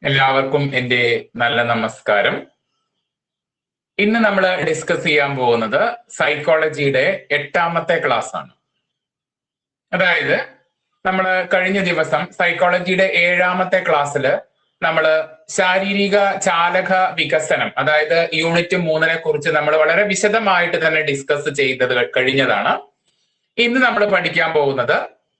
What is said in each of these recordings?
എല്ലാവർക്കും എൻ്റെ നല്ല നമസ്കാരം ഇന്ന് നമ്മൾ ഡിസ്കസ് ചെയ്യാൻ പോകുന്നത് സൈക്കോളജിയുടെ എട്ടാമത്തെ ക്ലാസ് ആണ് അതായത് നമ്മൾ കഴിഞ്ഞ ദിവസം സൈക്കോളജിയുടെ ഏഴാമത്തെ ക്ലാസ്സിൽ നമ്മൾ ശാരീരിക ചാലക വികസനം അതായത് യൂണിറ്റ് മൂന്നിനെ കുറിച്ച് നമ്മൾ വളരെ വിശദമായിട്ട് തന്നെ ഡിസ്കസ് ചെയ്തത് കഴിഞ്ഞതാണ് ഇന്ന് നമ്മൾ പഠിക്കാൻ പോകുന്നത്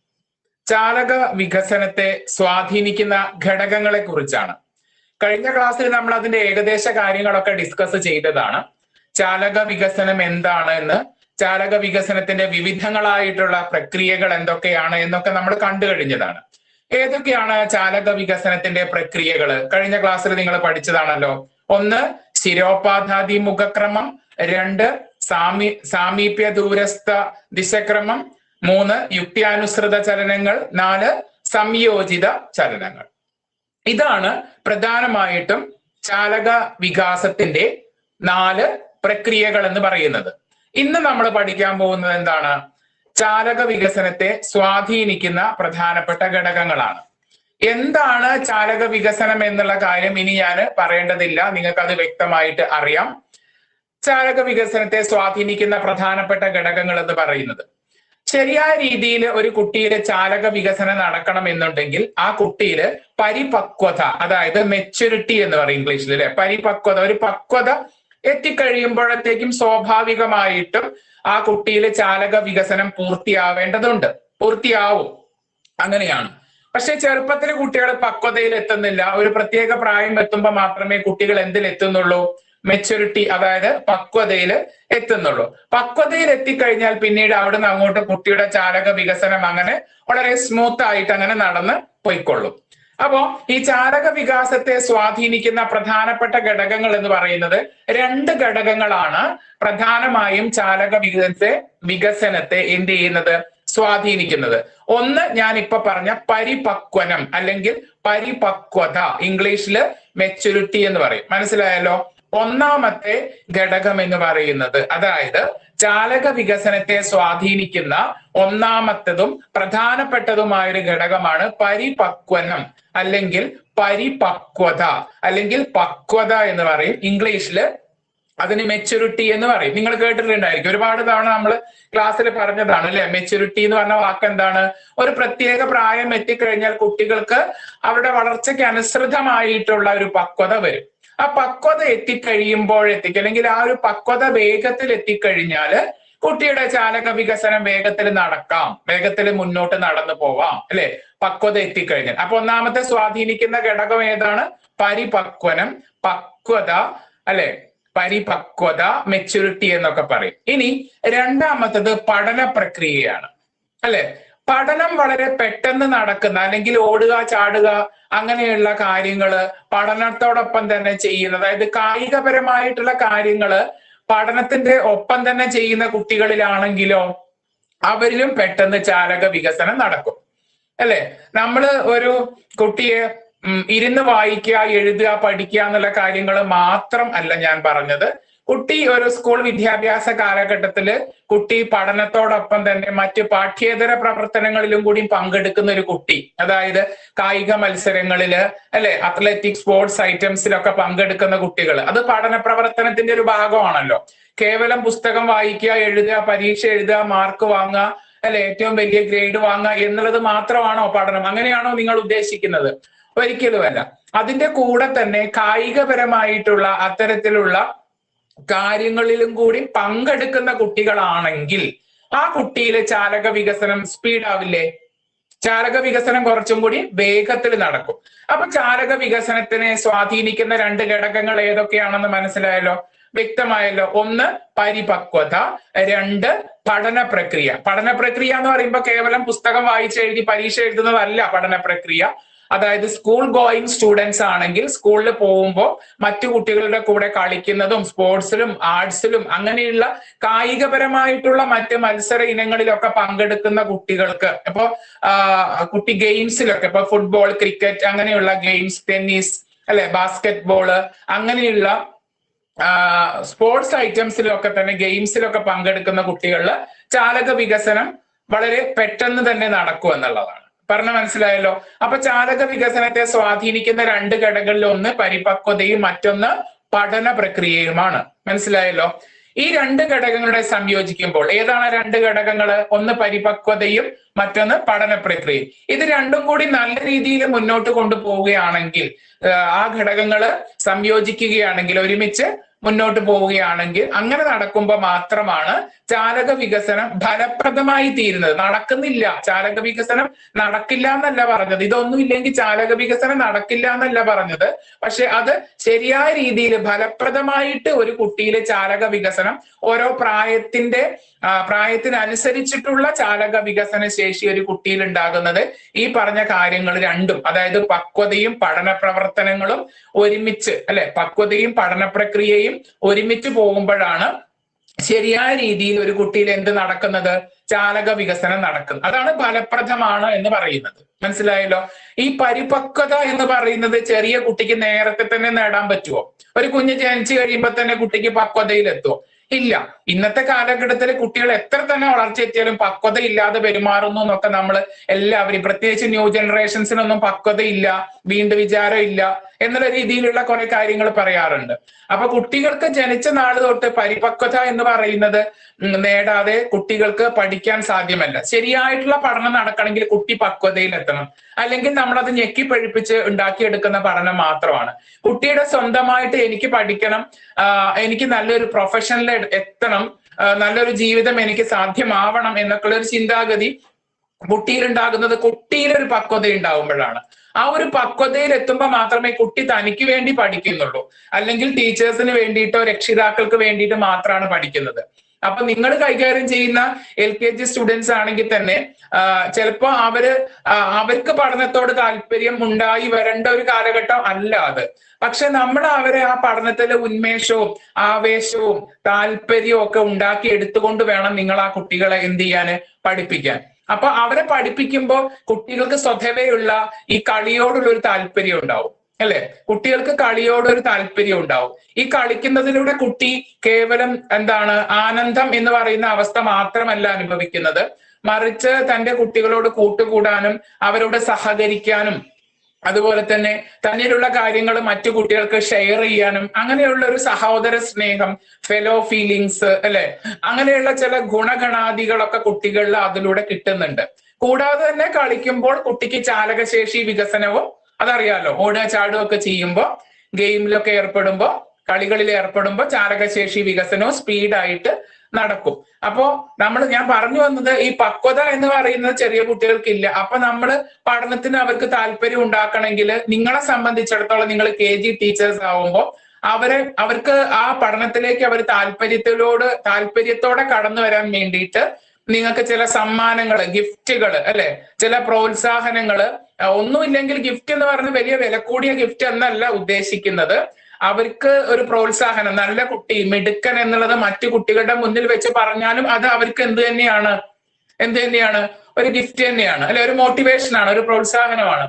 ചാലക വികസനത്തെ സ്വാധീനിക്കുന്ന ഘടകങ്ങളെ കുറിച്ചാണ് കഴിഞ്ഞ ക്ലാസ്സിൽ നമ്മൾ അതിന്റെ ഏകദേശ കാര്യങ്ങളൊക്കെ ഡിസ്കസ് ചെയ്തതാണ് ചാലക വികസനം എന്താണ് എന്ന് ചാലക വികസനത്തിന്റെ വിവിധങ്ങളായിട്ടുള്ള പ്രക്രിയകൾ എന്തൊക്കെയാണ് എന്നൊക്കെ നമ്മൾ കണ്ടു കഴിഞ്ഞതാണ് ഏതൊക്കെയാണ് ചാലക വികസനത്തിന്റെ പ്രക്രിയകൾ കഴിഞ്ഞ ക്ലാസ്സിൽ നിങ്ങൾ പഠിച്ചതാണല്ലോ ഒന്ന് ശിരോപാധാതി മുഖക്രമം രണ്ട് സാമി സാമീപ്യ ദൂരസ്ഥ ദിശക്രമം മൂന്ന് യുക്തിയാനുസൃത ചലനങ്ങൾ നാല് സംയോജിത ചലനങ്ങൾ ഇതാണ് പ്രധാനമായിട്ടും ചാലക വികാസത്തിന്റെ നാല് പ്രക്രിയകൾ എന്ന് പറയുന്നത് ഇന്ന് നമ്മൾ പഠിക്കാൻ പോകുന്നത് എന്താണ് ചാലക വികസനത്തെ സ്വാധീനിക്കുന്ന പ്രധാനപ്പെട്ട ഘടകങ്ങളാണ് എന്താണ് ചാലക വികസനം എന്നുള്ള കാര്യം ഇനി ഞാൻ പറയേണ്ടതില്ല നിങ്ങൾക്ക് അത് വ്യക്തമായിട്ട് അറിയാം ചാലക വികസനത്തെ സ്വാധീനിക്കുന്ന പ്രധാനപ്പെട്ട ഘടകങ്ങൾ എന്ന് പറയുന്നത് ശരിയായ രീതിയിൽ ഒരു കുട്ടിയുടെ ചാലക വികസനം നടക്കണം എന്നുണ്ടെങ്കിൽ ആ കുട്ടിയിൽ പരിപക്വത അതായത് മെച്യൂരിറ്റി എന്ന് പറയും ഇംഗ്ലീഷിൽ അല്ലെ പരിപക്വത ഒരു പക്വത എത്തിക്കഴിയുമ്പോഴത്തേക്കും സ്വാഭാവികമായിട്ടും ആ കുട്ടിയിൽ ചാലക വികസനം പൂർത്തിയാവേണ്ടതുണ്ട് പൂർത്തിയാവും അങ്ങനെയാണ് പക്ഷെ ചെറുപ്പത്തിൽ കുട്ടികൾ പക്വതയിൽ എത്തുന്നില്ല ഒരു പ്രത്യേക പ്രായം എത്തുമ്പോൾ മാത്രമേ കുട്ടികൾ എന്തിൽ എത്തുന്നുള്ളൂ മെച്യൂരിറ്റി അതായത് പക്വതയിൽ എത്തുന്നുള്ളൂ പക്വതയിൽ എത്തിക്കഴിഞ്ഞാൽ പിന്നീട് അവിടുന്ന് അങ്ങോട്ട് കുട്ടിയുടെ ചാലക വികസനം അങ്ങനെ വളരെ സ്മൂത്ത് ആയിട്ട് അങ്ങനെ നടന്ന് പൊയ്ക്കൊള്ളും അപ്പോ ഈ ചാലക വികാസത്തെ സ്വാധീനിക്കുന്ന പ്രധാനപ്പെട്ട ഘടകങ്ങൾ എന്ന് പറയുന്നത് രണ്ട് ഘടകങ്ങളാണ് പ്രധാനമായും ചാലക വികസനത്തെ വികസനത്തെ എന്ത് ചെയ്യുന്നത് സ്വാധീനിക്കുന്നത് ഒന്ന് ഞാൻ ഇപ്പൊ പറഞ്ഞ പരിപക്വനം അല്ലെങ്കിൽ പരിപക്വത ഇംഗ്ലീഷില് മെച്യൂരിറ്റി എന്ന് പറയും മനസ്സിലായല്ലോ ഒന്നാമത്തെ ഘടകം എന്ന് പറയുന്നത് അതായത് ചാലക വികസനത്തെ സ്വാധീനിക്കുന്ന ഒന്നാമത്തതും പ്രധാനപ്പെട്ടതുമായ ഒരു ഘടകമാണ് പരിപക്വനം അല്ലെങ്കിൽ പരിപക്വത അല്ലെങ്കിൽ പക്വത എന്ന് പറയും ഇംഗ്ലീഷില് അതിന് മെച്യൂരിറ്റി എന്ന് പറയും നിങ്ങൾ കേട്ടിട്ടുണ്ടായിരിക്കും ഒരുപാട് തവണ നമ്മൾ ക്ലാസ്സിൽ പറഞ്ഞതാണ് അല്ലെ മെച്യൂരിറ്റി എന്ന് പറഞ്ഞ വാക്ക് എന്താണ് ഒരു പ്രത്യേക പ്രായം എത്തിക്കഴിഞ്ഞാൽ കുട്ടികൾക്ക് അവരുടെ വളർച്ചയ്ക്ക് അനുസൃതമായിട്ടുള്ള ഒരു പക്വത വരും ആ പക്വത എത്തിക്കഴിയുമ്പോഴത്തേക്ക് അല്ലെങ്കിൽ ആ ഒരു പക്വത വേഗത്തിൽ എത്തിക്കഴിഞ്ഞാല് കുട്ടിയുടെ ചാലക വികസനം വേഗത്തിൽ നടക്കാം വേഗത്തിൽ മുന്നോട്ട് നടന്നു പോവാം അല്ലെ പക്വത എത്തിക്കഴിഞ്ഞാൽ അപ്പൊ ഒന്നാമത്തെ സ്വാധീനിക്കുന്ന ഘടകം ഏതാണ് പരിപക്വനം പക്വത അല്ലെ പരിപക്വത മെച്യൂരിറ്റി എന്നൊക്കെ പറയും ഇനി രണ്ടാമത്തത് പഠന പ്രക്രിയയാണ് അല്ലെ പഠനം വളരെ പെട്ടെന്ന് നടക്കുന്ന അല്ലെങ്കിൽ ഓടുക ചാടുക അങ്ങനെയുള്ള കാര്യങ്ങള് പഠനത്തോടൊപ്പം തന്നെ ചെയ്യുന്ന അതായത് കായികപരമായിട്ടുള്ള കാര്യങ്ങള് പഠനത്തിന്റെ ഒപ്പം തന്നെ ചെയ്യുന്ന കുട്ടികളിലാണെങ്കിലോ അവരിലും പെട്ടെന്ന് ചാലക വികസനം നടക്കും അല്ലെ നമ്മള് ഒരു കുട്ടിയെ ഇരുന്ന് വായിക്കുക എഴുതുക പഠിക്കുക എന്നുള്ള കാര്യങ്ങൾ മാത്രം അല്ല ഞാൻ പറഞ്ഞത് കുട്ടി ഒരു സ്കൂൾ വിദ്യാഭ്യാസ കാലഘട്ടത്തില് കുട്ടി പഠനത്തോടൊപ്പം തന്നെ മറ്റ് പാഠ്യേതര പ്രവർത്തനങ്ങളിലും കൂടി പങ്കെടുക്കുന്ന ഒരു കുട്ടി അതായത് കായിക മത്സരങ്ങളില് അല്ലെ അത്ലറ്റിക് സ്പോർട്സ് ഐറ്റംസിലൊക്കെ പങ്കെടുക്കുന്ന കുട്ടികൾ അത് പഠന പ്രവർത്തനത്തിന്റെ ഒരു ഭാഗമാണല്ലോ കേവലം പുസ്തകം വായിക്കുക എഴുതുക പരീക്ഷ എഴുതുക മാർക്ക് വാങ്ങുക അല്ലെ ഏറ്റവും വലിയ ഗ്രേഡ് വാങ്ങുക എന്നുള്ളത് മാത്രമാണോ പഠനം അങ്ങനെയാണോ നിങ്ങൾ ഉദ്ദേശിക്കുന്നത് ഒരിക്കലുമല്ല അതിന്റെ കൂടെ തന്നെ കായികപരമായിട്ടുള്ള അത്തരത്തിലുള്ള കാര്യങ്ങളിലും കൂടി പങ്കെടുക്കുന്ന കുട്ടികളാണെങ്കിൽ ആ കുട്ടിയിലെ ചാലക വികസനം സ്പീഡ് ആവില്ലേ ചാലക വികസനം കുറച്ചും കൂടി വേഗത്തിൽ നടക്കും അപ്പൊ ചാലക വികസനത്തിനെ സ്വാധീനിക്കുന്ന രണ്ട് ഘടകങ്ങൾ ഏതൊക്കെയാണെന്ന് മനസ്സിലായല്ലോ വ്യക്തമായല്ലോ ഒന്ന് പരിപക്വത രണ്ട് പഠന പ്രക്രിയ പഠന പ്രക്രിയ എന്ന് പറയുമ്പോൾ കേവലം പുസ്തകം വായിച്ച് എഴുതി പരീക്ഷ എഴുതുന്നതല്ല പഠന പ്രക്രിയ അതായത് സ്കൂൾ ഗോയിങ് സ്റ്റുഡൻസ് ആണെങ്കിൽ സ്കൂളിൽ പോകുമ്പോൾ മറ്റു കുട്ടികളുടെ കൂടെ കളിക്കുന്നതും സ്പോർട്സിലും ആർട്സിലും അങ്ങനെയുള്ള കായികപരമായിട്ടുള്ള മറ്റ് മത്സര ഇനങ്ങളിലൊക്കെ പങ്കെടുക്കുന്ന കുട്ടികൾക്ക് ഇപ്പോ കുട്ടി ഗെയിംസിലൊക്കെ ഇപ്പൊ ഫുട്ബോൾ ക്രിക്കറ്റ് അങ്ങനെയുള്ള ഗെയിംസ് ടെന്നീസ് അല്ലെ ബാസ്കറ്റ് ബോള് അങ്ങനെയുള്ള സ്പോർട്സ് ഐറ്റംസിലൊക്കെ തന്നെ ഗെയിംസിലൊക്കെ പങ്കെടുക്കുന്ന കുട്ടികളിൽ ചാലക വികസനം വളരെ പെട്ടെന്ന് തന്നെ നടക്കും എന്നുള്ളതാണ് പറഞ്ഞ മനസ്സിലായല്ലോ അപ്പൊ ചാലക വികസനത്തെ സ്വാധീനിക്കുന്ന രണ്ട് ഘടകങ്ങളിൽ ഒന്ന് പരിപക്വതയും മറ്റൊന്ന് പഠന പ്രക്രിയയുമാണ് മനസ്സിലായല്ലോ ഈ രണ്ട് ഘടകങ്ങളെ സംയോജിക്കുമ്പോൾ ഏതാണ് രണ്ട് ഘടകങ്ങൾ ഒന്ന് പരിപക്വതയും മറ്റൊന്ന് പഠന പ്രക്രിയയും ഇത് രണ്ടും കൂടി നല്ല രീതിയിൽ മുന്നോട്ട് കൊണ്ടുപോവുകയാണെങ്കിൽ ആ ഘടകങ്ങൾ സംയോജിക്കുകയാണെങ്കിൽ ഒരുമിച്ച് മുന്നോട്ട് പോവുകയാണെങ്കിൽ അങ്ങനെ നടക്കുമ്പോൾ മാത്രമാണ് ചാലക വികസനം ഫലപ്രദമായി തീരുന്നത് നടക്കുന്നില്ല ചാലക വികസനം നടക്കില്ല എന്നല്ല പറഞ്ഞത് ഇതൊന്നും ഇല്ലെങ്കിൽ ചാലക വികസനം നടക്കില്ല എന്നല്ല പറഞ്ഞത് പക്ഷെ അത് ശരിയായ രീതിയിൽ ഫലപ്രദമായിട്ട് ഒരു കുട്ടിയിലെ ചാലക വികസനം ഓരോ പ്രായത്തിന്റെ പ്രായത്തിനനുസരിച്ചിട്ടുള്ള ചാലക വികസന ശേഷി ഒരു കുട്ടിയിൽ ഉണ്ടാകുന്നത് ഈ പറഞ്ഞ കാര്യങ്ങൾ രണ്ടും അതായത് പക്വതയും പഠന പ്രവർത്തനങ്ങളും ഒരുമിച്ച് അല്ലെ പക്വതയും പഠന പ്രക്രിയയും ഒരുമിച്ച് പോകുമ്പോഴാണ് ശരിയായ രീതിയിൽ ഒരു കുട്ടിയിൽ എന്ത് നടക്കുന്നത് ചാലക വികസനം നടക്കുന്നത് അതാണ് ഫലപ്രദമാണ് എന്ന് പറയുന്നത് മനസ്സിലായല്ലോ ഈ പരിപക്വത എന്ന് പറയുന്നത് ചെറിയ കുട്ടിക്ക് നേരത്തെ തന്നെ നേടാൻ പറ്റുമോ ഒരു കുഞ്ഞ് ജനിച്ചു കഴിയുമ്പോൾ തന്നെ കുട്ടിക്ക് പക്വതയിലെത്തുമോ ഇല്ല ഇന്നത്തെ കാലഘട്ടത്തിൽ കുട്ടികൾ എത്ര തന്നെ വളർച്ച എത്തിയാലും പക്വത ഇല്ലാതെ പെരുമാറുന്നു എന്നൊക്കെ നമ്മൾ എല്ലാവരും പ്രത്യേകിച്ച് ന്യൂ ജനറേഷൻസിനൊന്നും പക്വത ഇല്ല വീണ്ടും വിചാരം ഇല്ല എന്നുള്ള രീതിയിലുള്ള കുറെ കാര്യങ്ങൾ പറയാറുണ്ട് അപ്പൊ കുട്ടികൾക്ക് ജനിച്ച നാൾ തൊട്ട് പരിപക്വത എന്ന് പറയുന്നത് നേടാതെ കുട്ടികൾക്ക് പഠിക്കാൻ സാധ്യമല്ല ശരിയായിട്ടുള്ള പഠനം നടക്കണമെങ്കിൽ കുട്ടി പക്വതയിൽ എത്തണം അല്ലെങ്കിൽ നമ്മളത് ഞെക്കി പഴിപ്പിച്ച് ഉണ്ടാക്കിയെടുക്കുന്ന പഠനം മാത്രമാണ് കുട്ടിയുടെ സ്വന്തമായിട്ട് എനിക്ക് പഠിക്കണം എനിക്ക് നല്ലൊരു പ്രൊഫഷനിൽ എത്തണം നല്ലൊരു ജീവിതം എനിക്ക് സാധ്യമാവണം എന്നൊക്കെയുള്ള ഒരു ചിന്താഗതി കുട്ടിയിൽ ഉണ്ടാകുന്നത് കുട്ടിയിലൊരു പക്വത ഉണ്ടാവുമ്പോഴാണ് ആ ഒരു പക്വതയിൽ എത്തുമ്പോൾ മാത്രമേ കുട്ടി തനിക്ക് വേണ്ടി പഠിക്കുന്നുള്ളൂ അല്ലെങ്കിൽ ടീച്ചേഴ്സിന് വേണ്ടിയിട്ടോ രക്ഷിതാക്കൾക്ക് വേണ്ടിയിട്ട് മാത്രമാണ് പഠിക്കുന്നത് അപ്പൊ നിങ്ങൾ കൈകാര്യം ചെയ്യുന്ന എൽ കെ ജി സ്റ്റുഡൻസ് ആണെങ്കിൽ തന്നെ ചിലപ്പോ അവര് അവർക്ക് പഠനത്തോട് താല്പര്യം ഉണ്ടായി വരേണ്ട ഒരു കാലഘട്ടം അല്ല അത് പക്ഷെ നമ്മൾ അവരെ ആ പഠനത്തിലെ ഉന്മേഷവും ആവേശവും താല്പര്യവും ഒക്കെ ഉണ്ടാക്കി എടുത്തുകൊണ്ട് വേണം നിങ്ങൾ ആ കുട്ടികളെ എന്ത് ചെയ്യാന് പഠിപ്പിക്കാൻ അപ്പൊ അവരെ പഠിപ്പിക്കുമ്പോൾ കുട്ടികൾക്ക് സ്വതവേയുള്ള ഈ കളിയോടുള്ള ഒരു താല്പര്യം ഉണ്ടാവും അല്ലെ കുട്ടികൾക്ക് കളിയോട് ഒരു താല്പര്യം ഉണ്ടാവും ഈ കളിക്കുന്നതിലൂടെ കുട്ടി കേവലം എന്താണ് ആനന്ദം എന്ന് പറയുന്ന അവസ്ഥ മാത്രമല്ല അനുഭവിക്കുന്നത് മറിച്ച് തന്റെ കുട്ടികളോട് കൂട്ടുകൂടാനും അവരോട് സഹകരിക്കാനും അതുപോലെ തന്നെ തന്നിലുള്ള കാര്യങ്ങൾ മറ്റു കുട്ടികൾക്ക് ഷെയർ ചെയ്യാനും അങ്ങനെയുള്ള ഒരു സഹോദര സ്നേഹം ഫെലോ ഫീലിങ്സ് അല്ലെ അങ്ങനെയുള്ള ചില ഗുണഗണാദികളൊക്കെ കുട്ടികളിൽ അതിലൂടെ കിട്ടുന്നുണ്ട് കൂടാതെ തന്നെ കളിക്കുമ്പോൾ കുട്ടിക്ക് ചാലകശേഷി വികസനവും അതറിയാലോ ഓടുക ചാടുക ഒക്കെ ചെയ്യുമ്പോൾ ഗെയിമിലൊക്കെ ഏർപ്പെടുമ്പോൾ കളികളിൽ ഏർപ്പെടുമ്പോൾ ചാലകശേഷി വികസനവും സ്പീഡായിട്ട് നടക്കും അപ്പോ നമ്മൾ ഞാൻ പറഞ്ഞു വന്നത് ഈ പക്വത എന്ന് പറയുന്നത് ചെറിയ കുട്ടികൾക്കില്ല അപ്പൊ നമ്മൾ പഠനത്തിന് അവർക്ക് താല്പര്യം ഉണ്ടാക്കണമെങ്കിൽ നിങ്ങളെ സംബന്ധിച്ചിടത്തോളം നിങ്ങൾ കെ ജി ടീച്ചേഴ്സ് ആവുമ്പോൾ അവരെ അവർക്ക് ആ പഠനത്തിലേക്ക് അവർ താല്പര്യത്തിലോട് താല്പര്യത്തോടെ കടന്നു വരാൻ വേണ്ടിയിട്ട് നിങ്ങൾക്ക് ചില സമ്മാനങ്ങൾ ഗിഫ്റ്റുകൾ അല്ലെ ചില പ്രോത്സാഹനങ്ങൾ ഒന്നുമില്ലെങ്കിൽ ഗിഫ്റ്റ് എന്ന് പറഞ്ഞ വലിയ വില കൂടിയ ഗിഫ്റ്റ് എന്നല്ല ഉദ്ദേശിക്കുന്നത് അവർക്ക് ഒരു പ്രോത്സാഹനം നല്ല കുട്ടി മിടുക്കൻ എന്നുള്ളത് മറ്റു കുട്ടികളുടെ മുന്നിൽ വെച്ച് പറഞ്ഞാലും അത് അവർക്ക് എന്ത് തന്നെയാണ് എന്ത് തന്നെയാണ് ഒരു ഗിഫ്റ്റ് തന്നെയാണ് അല്ലെ ഒരു മോട്ടിവേഷൻ ആണ് ഒരു പ്രോത്സാഹനമാണ്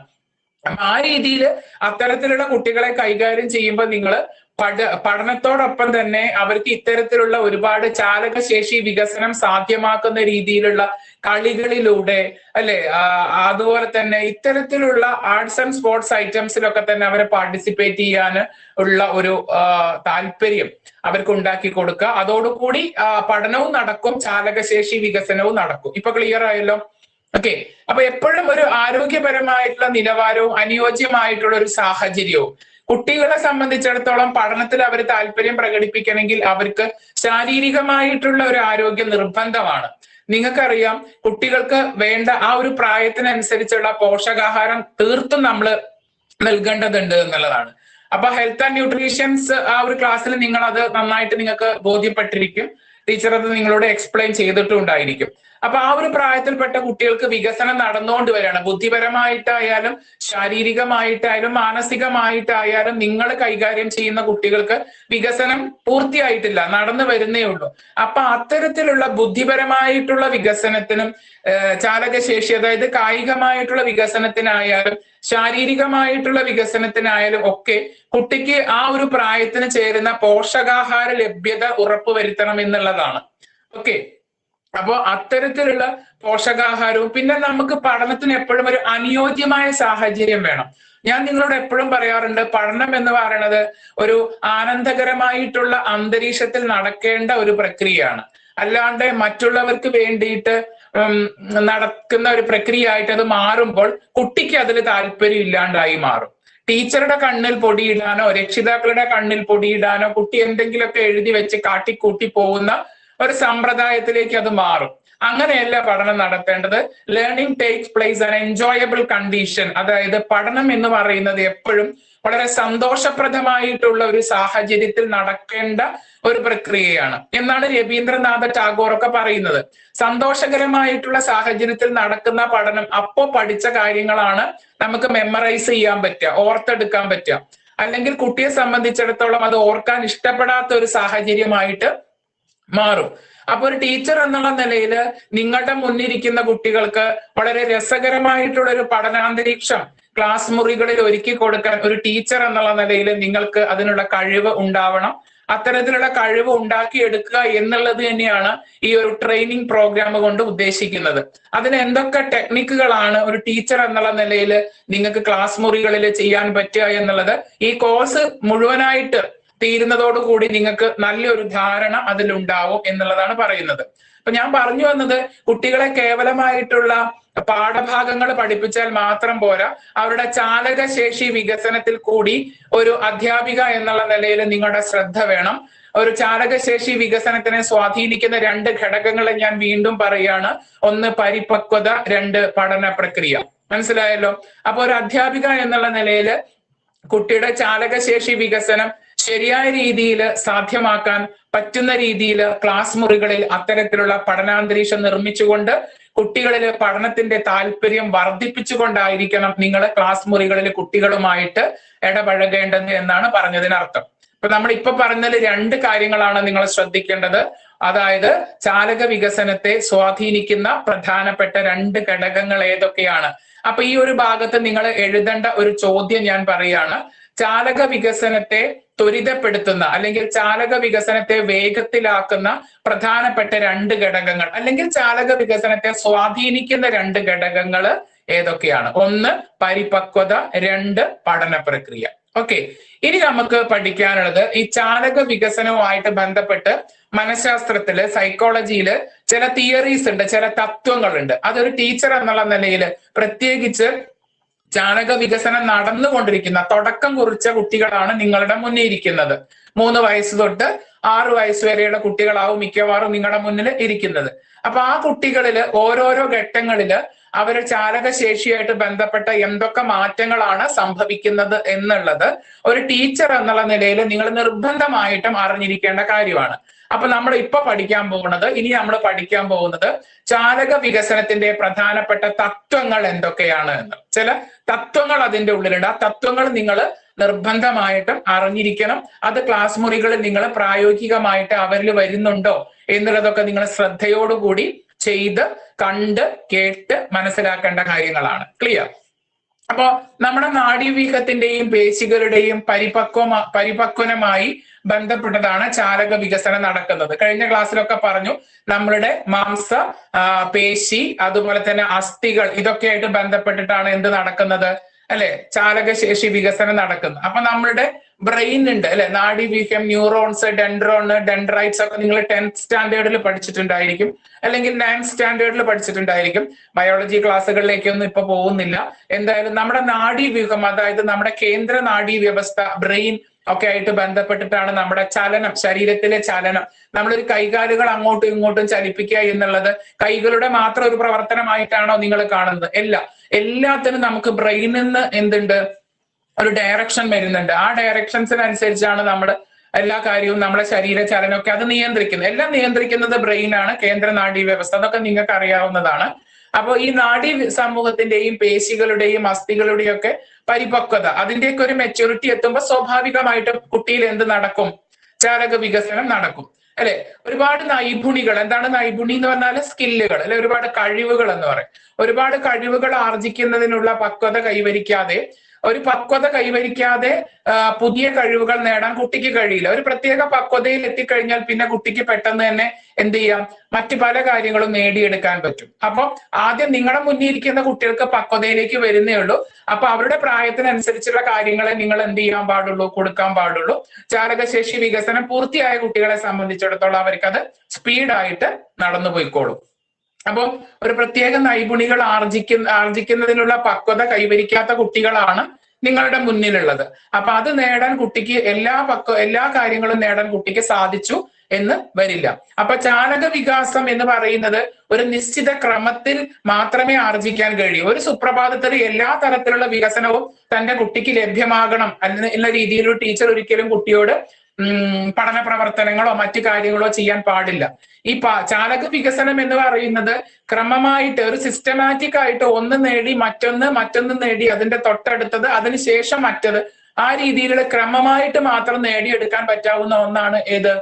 ആ രീതിയിൽ അത്തരത്തിലുള്ള കുട്ടികളെ കൈകാര്യം ചെയ്യുമ്പോൾ നിങ്ങൾ പഠ പഠനത്തോടൊപ്പം തന്നെ അവർക്ക് ഇത്തരത്തിലുള്ള ഒരുപാട് ചാലകശേഷി വികസനം സാധ്യമാക്കുന്ന രീതിയിലുള്ള കളികളിലൂടെ അല്ലെ അതുപോലെ തന്നെ ഇത്തരത്തിലുള്ള ആർട്സ് ആൻഡ് സ്പോർട്സ് ഐറ്റംസിലൊക്കെ തന്നെ അവരെ പാർട്ടിസിപ്പേറ്റ് ചെയ്യാൻ ഉള്ള ഒരു താല്പര്യം അവർക്ക് ഉണ്ടാക്കി കൊടുക്കുക അതോടുകൂടി പഠനവും നടക്കും ചാലകശേഷി വികസനവും നടക്കും ഇപ്പൊ ക്ലിയർ ആയല്ലോ ഓക്കെ അപ്പൊ എപ്പോഴും ഒരു ആരോഗ്യപരമായിട്ടുള്ള നിലവാരവും അനുയോജ്യമായിട്ടുള്ള ഒരു സാഹചര്യവും കുട്ടികളെ സംബന്ധിച്ചിടത്തോളം പഠനത്തിൽ അവർ താല്പര്യം പ്രകടിപ്പിക്കണമെങ്കിൽ അവർക്ക് ശാരീരികമായിട്ടുള്ള ഒരു ആരോഗ്യം നിർബന്ധമാണ് നിങ്ങൾക്കറിയാം കുട്ടികൾക്ക് വേണ്ട ആ ഒരു പ്രായത്തിനനുസരിച്ചുള്ള പോഷകാഹാരം തീർത്തും നമ്മൾ നൽകേണ്ടതുണ്ട് എന്നുള്ളതാണ് അപ്പൊ ഹെൽത്ത് ആൻഡ് ന്യൂട്രീഷൻസ് ആ ഒരു ക്ലാസ്സിൽ നിങ്ങൾ അത് നന്നായിട്ട് നിങ്ങൾക്ക് ബോധ്യപ്പെട്ടിരിക്കും ടീച്ചർ അത് നിങ്ങളോട് എക്സ്പ്ലെയിൻ ചെയ്തിട്ടുണ്ടായിരിക്കും അപ്പൊ ആ ഒരു പ്രായത്തിൽപ്പെട്ട കുട്ടികൾക്ക് വികസനം നടന്നുകൊണ്ട് വരികയാണ് ബുദ്ധിപരമായിട്ടായാലും ശാരീരികമായിട്ടായാലും മാനസികമായിട്ടായാലും നിങ്ങൾ കൈകാര്യം ചെയ്യുന്ന കുട്ടികൾക്ക് വികസനം പൂർത്തിയായിട്ടില്ല നടന്നു വരുന്നേ ഉള്ളൂ അപ്പൊ അത്തരത്തിലുള്ള ബുദ്ധിപരമായിട്ടുള്ള വികസനത്തിനും ചാലകശേഷി അതായത് കായികമായിട്ടുള്ള വികസനത്തിനായാലും ശാരീരികമായിട്ടുള്ള വികസനത്തിനായാലും ഒക്കെ കുട്ടിക്ക് ആ ഒരു പ്രായത്തിന് ചേരുന്ന പോഷകാഹാര ലഭ്യത ഉറപ്പുവരുത്തണം എന്നുള്ളതാണ് ഓക്കെ അപ്പോൾ അത്തരത്തിലുള്ള പോഷകാഹാരവും പിന്നെ നമുക്ക് പഠനത്തിന് എപ്പോഴും ഒരു അനുയോജ്യമായ സാഹചര്യം വേണം ഞാൻ നിങ്ങളോട് എപ്പോഴും പറയാറുണ്ട് പഠനം എന്ന് പറയുന്നത് ഒരു ആനന്ദകരമായിട്ടുള്ള അന്തരീക്ഷത്തിൽ നടക്കേണ്ട ഒരു പ്രക്രിയയാണ് അല്ലാണ്ട് മറ്റുള്ളവർക്ക് വേണ്ടിയിട്ട് ഉം, നടക്കുന്ന ഒരു പ്രക്രിയ ആയിട്ട് അത് മാറുമ്പോൾ കുട്ടിക്ക് അതിൽ താല്പര്യം ഇല്ലാണ്ടായി മാറും ടീച്ചറുടെ കണ്ണിൽ പൊടിയിടാനോ രക്ഷിതാക്കളുടെ കണ്ണിൽ പൊടിയിടാനോ കുട്ടി എന്തെങ്കിലുമൊക്കെ എഴുതി വെച്ച് കാട്ടിക്കൂട്ടി പോകുന്ന ഒരു സമ്പ്രദായത്തിലേക്ക് അത് മാറും അങ്ങനെയല്ല പഠനം നടത്തേണ്ടത് learning takes place an enjoyable condition അതായത് പഠനം എന്ന് പറയുന്നത് എപ്പോഴും വളരെ സന്തോഷപ്രദമായിട്ടുള്ള ഒരു സാഹചര്യത്തിൽ നടക്കേണ്ട ഒരു പ്രക്രിയയാണ് എന്നാണ് രവീന്ദ്രനാഥ ടാഗോർ ഒക്കെ പറയുന്നത് സന്തോഷകരമായിട്ടുള്ള സാഹചര്യത്തിൽ നടക്കുന്ന പഠനം അപ്പോ പഠിച്ച കാര്യങ്ങളാണ് നമുക്ക് മെമ്മറൈസ് ചെയ്യാൻ പറ്റുക ഓർത്തെടുക്കാൻ പറ്റുക അല്ലെങ്കിൽ കുട്ടിയെ സംബന്ധിച്ചിടത്തോളം അത് ഓർക്കാൻ ഇഷ്ടപ്പെടാത്ത ഒരു സാഹചര്യമായിട്ട് മാറും അപ്പൊ ഒരു ടീച്ചർ എന്നുള്ള നിലയിൽ നിങ്ങളുടെ മുന്നിരിക്കുന്ന കുട്ടികൾക്ക് വളരെ രസകരമായിട്ടുള്ള ഒരു പഠനാന്തരീക്ഷം ക്ലാസ് മുറികളിൽ ഒരുക്കി കൊടുക്കാൻ ഒരു ടീച്ചർ എന്നുള്ള നിലയിൽ നിങ്ങൾക്ക് അതിനുള്ള കഴിവ് ഉണ്ടാവണം അത്തരത്തിലുള്ള കഴിവ് ഉണ്ടാക്കിയെടുക്കുക എന്നുള്ളത് തന്നെയാണ് ഈ ഒരു ട്രെയിനിങ് പ്രോഗ്രാം കൊണ്ട് ഉദ്ദേശിക്കുന്നത് അതിന് എന്തൊക്കെ ടെക്നിക്കുകളാണ് ഒരു ടീച്ചർ എന്നുള്ള നിലയിൽ നിങ്ങൾക്ക് ക്ലാസ് മുറികളിൽ ചെയ്യാൻ പറ്റുക എന്നുള്ളത് ഈ കോഴ്സ് മുഴുവനായിട്ട് തീരുന്നതോടുകൂടി നിങ്ങൾക്ക് നല്ലൊരു ധാരണ അതിലുണ്ടാവും എന്നുള്ളതാണ് പറയുന്നത് അപ്പൊ ഞാൻ പറഞ്ഞു വന്നത് കുട്ടികളെ കേവലമായിട്ടുള്ള പാഠഭാഗങ്ങൾ പഠിപ്പിച്ചാൽ മാത്രം പോരാ അവരുടെ ചാലകശേഷി വികസനത്തിൽ കൂടി ഒരു അധ്യാപിക എന്നുള്ള നിലയിൽ നിങ്ങളുടെ ശ്രദ്ധ വേണം ഒരു ചാലകശേഷി വികസനത്തിനെ സ്വാധീനിക്കുന്ന രണ്ട് ഘടകങ്ങളെ ഞാൻ വീണ്ടും പറയുകയാണ് ഒന്ന് പരിപക്വത രണ്ട് പഠന പ്രക്രിയ മനസ്സിലായല്ലോ അപ്പൊ ഒരു അധ്യാപിക എന്നുള്ള നിലയിൽ കുട്ടിയുടെ ചാലകശേഷി വികസനം ശരിയായ രീതിയിൽ സാധ്യമാക്കാൻ പറ്റുന്ന രീതിയിൽ ക്ലാസ് മുറികളിൽ അത്തരത്തിലുള്ള പഠനാന്തരീക്ഷം നിർമ്മിച്ചുകൊണ്ട് കുട്ടികളിൽ പഠനത്തിന്റെ താല്പര്യം വർദ്ധിപ്പിച്ചുകൊണ്ടായിരിക്കണം നിങ്ങൾ ക്ലാസ് മുറികളിൽ കുട്ടികളുമായിട്ട് ഇടപഴകേണ്ടത് എന്നാണ് പറഞ്ഞതിനർത്ഥം ഇപ്പൊ നമ്മൾ ഇപ്പൊ പറഞ്ഞതിൽ രണ്ട് കാര്യങ്ങളാണ് നിങ്ങൾ ശ്രദ്ധിക്കേണ്ടത് അതായത് ചാലക വികസനത്തെ സ്വാധീനിക്കുന്ന പ്രധാനപ്പെട്ട രണ്ട് ഘടകങ്ങൾ ഏതൊക്കെയാണ് അപ്പൊ ഈ ഒരു ഭാഗത്ത് നിങ്ങൾ എഴുതേണ്ട ഒരു ചോദ്യം ഞാൻ പറയാണ് ചാലക വികസനത്തെ ത്വരിതപ്പെടുത്തുന്ന അല്ലെങ്കിൽ ചാലക വികസനത്തെ വേഗത്തിലാക്കുന്ന പ്രധാനപ്പെട്ട രണ്ട് ഘടകങ്ങൾ അല്ലെങ്കിൽ ചാലക വികസനത്തെ സ്വാധീനിക്കുന്ന രണ്ട് ഘടകങ്ങൾ ഏതൊക്കെയാണ് ഒന്ന് പരിപക്വത രണ്ട് പഠന പ്രക്രിയ ഓക്കെ ഇനി നമുക്ക് പഠിക്കാനുള്ളത് ഈ ചാലക വികസനവുമായിട്ട് ബന്ധപ്പെട്ട് മനഃശാസ്ത്രത്തില് സൈക്കോളജിയില് ചില തിയറീസ് ഉണ്ട് ചില തത്വങ്ങളുണ്ട് അതൊരു ടീച്ചർ എന്നുള്ള നിലയിൽ പ്രത്യേകിച്ച് ചാലക വികസനം നടന്നുകൊണ്ടിരിക്കുന്ന തുടക്കം കുറിച്ച കുട്ടികളാണ് നിങ്ങളുടെ മുന്നിൽ ഇരിക്കുന്നത് മൂന്ന് വയസ്സ് തൊട്ട് ആറ് വയസ്സ് വരെയുള്ള കുട്ടികളാവും മിക്കവാറും നിങ്ങളുടെ മുന്നിൽ ഇരിക്കുന്നത് അപ്പൊ ആ കുട്ടികളില് ഓരോരോ ഘട്ടങ്ങളില് അവര് ചാലകശേഷിയായിട്ട് ബന്ധപ്പെട്ട എന്തൊക്കെ മാറ്റങ്ങളാണ് സംഭവിക്കുന്നത് എന്നുള്ളത് ഒരു ടീച്ചർ എന്നുള്ള നിലയിൽ നിങ്ങൾ നിർബന്ധമായിട്ടും അറിഞ്ഞിരിക്കേണ്ട കാര്യമാണ് അപ്പൊ നമ്മൾ ഇപ്പൊ പഠിക്കാൻ പോകുന്നത് ഇനി നമ്മൾ പഠിക്കാൻ പോകുന്നത് ചാലക വികസനത്തിന്റെ പ്രധാനപ്പെട്ട തത്വങ്ങൾ എന്തൊക്കെയാണ് എന്ന് ചില തത്വങ്ങൾ അതിന്റെ ഉള്ളിലുണ്ട് ആ തത്വങ്ങൾ നിങ്ങൾ നിർബന്ധമായിട്ടും അറിഞ്ഞിരിക്കണം അത് ക്ലാസ് മുറികളിൽ നിങ്ങൾ പ്രായോഗികമായിട്ട് അവരിൽ വരുന്നുണ്ടോ എന്നുള്ളതൊക്കെ നിങ്ങൾ ശ്രദ്ധയോടുകൂടി ചെയ്ത് കണ്ട് കേട്ട് മനസ്സിലാക്കേണ്ട കാര്യങ്ങളാണ് ക്ലിയർ അപ്പോ നമ്മുടെ നാഡീവ്യൂഹത്തിന്റെയും പേശികളുടെയും പരിപക്വ പരിപക്വനമായി ബന്ധപ്പെട്ടതാണ് ചാലക വികസനം നടക്കുന്നത് കഴിഞ്ഞ ക്ലാസ്സിലൊക്കെ പറഞ്ഞു നമ്മളുടെ മാംസ ആ, പേശി അതുപോലെ തന്നെ അസ്ഥികൾ ഇതൊക്കെയായിട്ട് ബന്ധപ്പെട്ടിട്ടാണ് എന്ത് നടക്കുന്നത് അല്ലെ ചാലകശേഷി വികസനം നടക്കുന്നത് അപ്പൊ നമ്മളുടെ ബ്രെയിൻ ഉണ്ട് അല്ലെ നാഡീവ്യൂഹം ന്യൂറോൺസ് ഡെൻഡ്രോണ് ഡെൻഡ്രൈറ്റ്സ് ഒക്കെ നിങ്ങൾ ടെൻത്ത് സ്റ്റാൻഡേർഡിൽ പഠിച്ചിട്ടുണ്ടായിരിക്കും അല്ലെങ്കിൽ നയൻത് സ്റ്റാൻഡേർഡിൽ പഠിച്ചിട്ടുണ്ടായിരിക്കും ബയോളജി ക്ലാസ്സുകളിലേക്കൊന്നും ഇപ്പൊ പോകുന്നില്ല എന്തായാലും നമ്മുടെ നാഡീവ്യൂഹം അതായത് നമ്മുടെ കേന്ദ്ര നാഡീ വ്യവസ്ഥ ബ്രെയിൻ ഒക്കെ ആയിട്ട് ബന്ധപ്പെട്ടിട്ടാണ് നമ്മുടെ ചലനം ശരീരത്തിലെ ചലനം നമ്മളൊരു കൈകാലുകൾ അങ്ങോട്ടും ഇങ്ങോട്ടും ചലിപ്പിക്കുക എന്നുള്ളത് കൈകളുടെ മാത്രം ഒരു പ്രവർത്തനമായിട്ടാണോ നിങ്ങൾ കാണുന്നത് അല്ല എല്ലാത്തിനും നമുക്ക് ബ്രെയിനിൽ നിന്ന് എന്തുണ്ട് ഒരു ഡയറക്ഷൻ വരുന്നുണ്ട് ആ ഡയറക്ഷൻസിനനുസരിച്ചാണ് നമ്മൾ എല്ലാ കാര്യവും നമ്മുടെ ശരീര ചലനമൊക്കെ അത് നിയന്ത്രിക്കുന്നത് എല്ലാം നിയന്ത്രിക്കുന്നത് ബ്രെയിനാണ് കേന്ദ്ര നാഡീ വ്യവസ്ഥ അതൊക്കെ നിങ്ങൾക്ക് അറിയാവുന്നതാണ് അപ്പോൾ ഈ നാഡീ സമൂഹത്തിന്റെയും പേശികളുടെയും അസ്ഥികളുടെയും ഒക്കെ പരിപക്വത അതിന്റെയൊക്കെ ഒരു മെച്യൂരിറ്റി എത്തുമ്പോൾ സ്വാഭാവികമായിട്ടും കുട്ടിയിൽ എന്ത് നടക്കും ചാലക വികസനം നടക്കും അല്ലെ ഒരുപാട് നൈപുണികൾ എന്താണ് നൈപുണി എന്ന് പറഞ്ഞാൽ സ്കില്ലുകൾ അല്ലെ ഒരുപാട് കഴിവുകൾ എന്ന് പറയും ഒരുപാട് കഴിവുകൾ ആർജിക്കുന്നതിനുള്ള പക്വത കൈവരിക്കാതെ ഒരു പക്വത കൈവരിക്കാതെ ആ, പുതിയ കഴിവുകൾ നേടാൻ കുട്ടിക്ക് കഴിയില്ല ഒരു പ്രത്യേക പക്വതയിൽ എത്തിക്കഴിഞ്ഞാൽ പിന്നെ കുട്ടിക്ക് പെട്ടെന്ന് തന്നെ എന്ത് ചെയ്യാം മറ്റു പല കാര്യങ്ങളും നേടിയെടുക്കാൻ പറ്റും അപ്പൊ ആദ്യം നിങ്ങളുടെ മുന്നിൽ ഇരിക്കുന്ന കുട്ടികൾക്ക് പക്വതയിലേക്ക് വരുന്നേ ഉള്ളൂ അപ്പൊ അവരുടെ പ്രായത്തിനനുസരിച്ചുള്ള കാര്യങ്ങളെ നിങ്ങൾ എന്ത് ചെയ്യാൻ പാടുള്ളൂ കൊടുക്കാൻ പാടുള്ളൂ ചാലകശേഷി വികസനം പൂർത്തിയായ കുട്ടികളെ സംബന്ധിച്ചിടത്തോളം അവർക്കത് സ്പീഡായിട്ട് നടന്നു പോയിക്കോളും അപ്പോൾ ഒരു പ്രത്യേക നൈപുണികൾ ആർജിക്കുന്ന ആർജിക്കുന്നതിനുള്ള പക്വത കൈവരിക്കാത്ത കുട്ടികളാണ് നിങ്ങളുടെ മുന്നിലുള്ളത് അപ്പൊ അത് നേടാൻ കുട്ടിക്ക് എല്ലാ പക്വ എല്ലാ കാര്യങ്ങളും നേടാൻ കുട്ടിക്ക് സാധിച്ചു എന്ന് വരില്ല അപ്പൊ ചാലക വികാസം എന്ന് പറയുന്നത് ഒരു നിശ്ചിത ക്രമത്തിൽ മാത്രമേ ആർജിക്കാൻ കഴിയൂ ഒരു സുപ്രഭാതത്തിൽ എല്ലാ തരത്തിലുള്ള വികസനവും തന്റെ കുട്ടിക്ക് ലഭ്യമാകണം എന്ന രീതിയിൽ ഒരു ടീച്ചർ ഒരിക്കലും കുട്ടിയോട് ഉം പഠന പ്രവർത്തനങ്ങളോ മറ്റു കാര്യങ്ങളോ ചെയ്യാൻ പാടില്ല ഈ പ ചാലക വികസനം എന്ന് പറയുന്നത് ക്രമമായിട്ട് ഒരു സിസ്റ്റമാറ്റിക് ആയിട്ട് ഒന്ന് നേടി മറ്റൊന്ന് മറ്റൊന്ന് നേടി അതിന്റെ തൊട്ടടുത്തത് അതിനുശേഷം മറ്റത് ആ രീതിയിലുള്ള ക്രമമായിട്ട് മാത്രം നേടിയെടുക്കാൻ പറ്റാവുന്ന ഒന്നാണ് ഏത്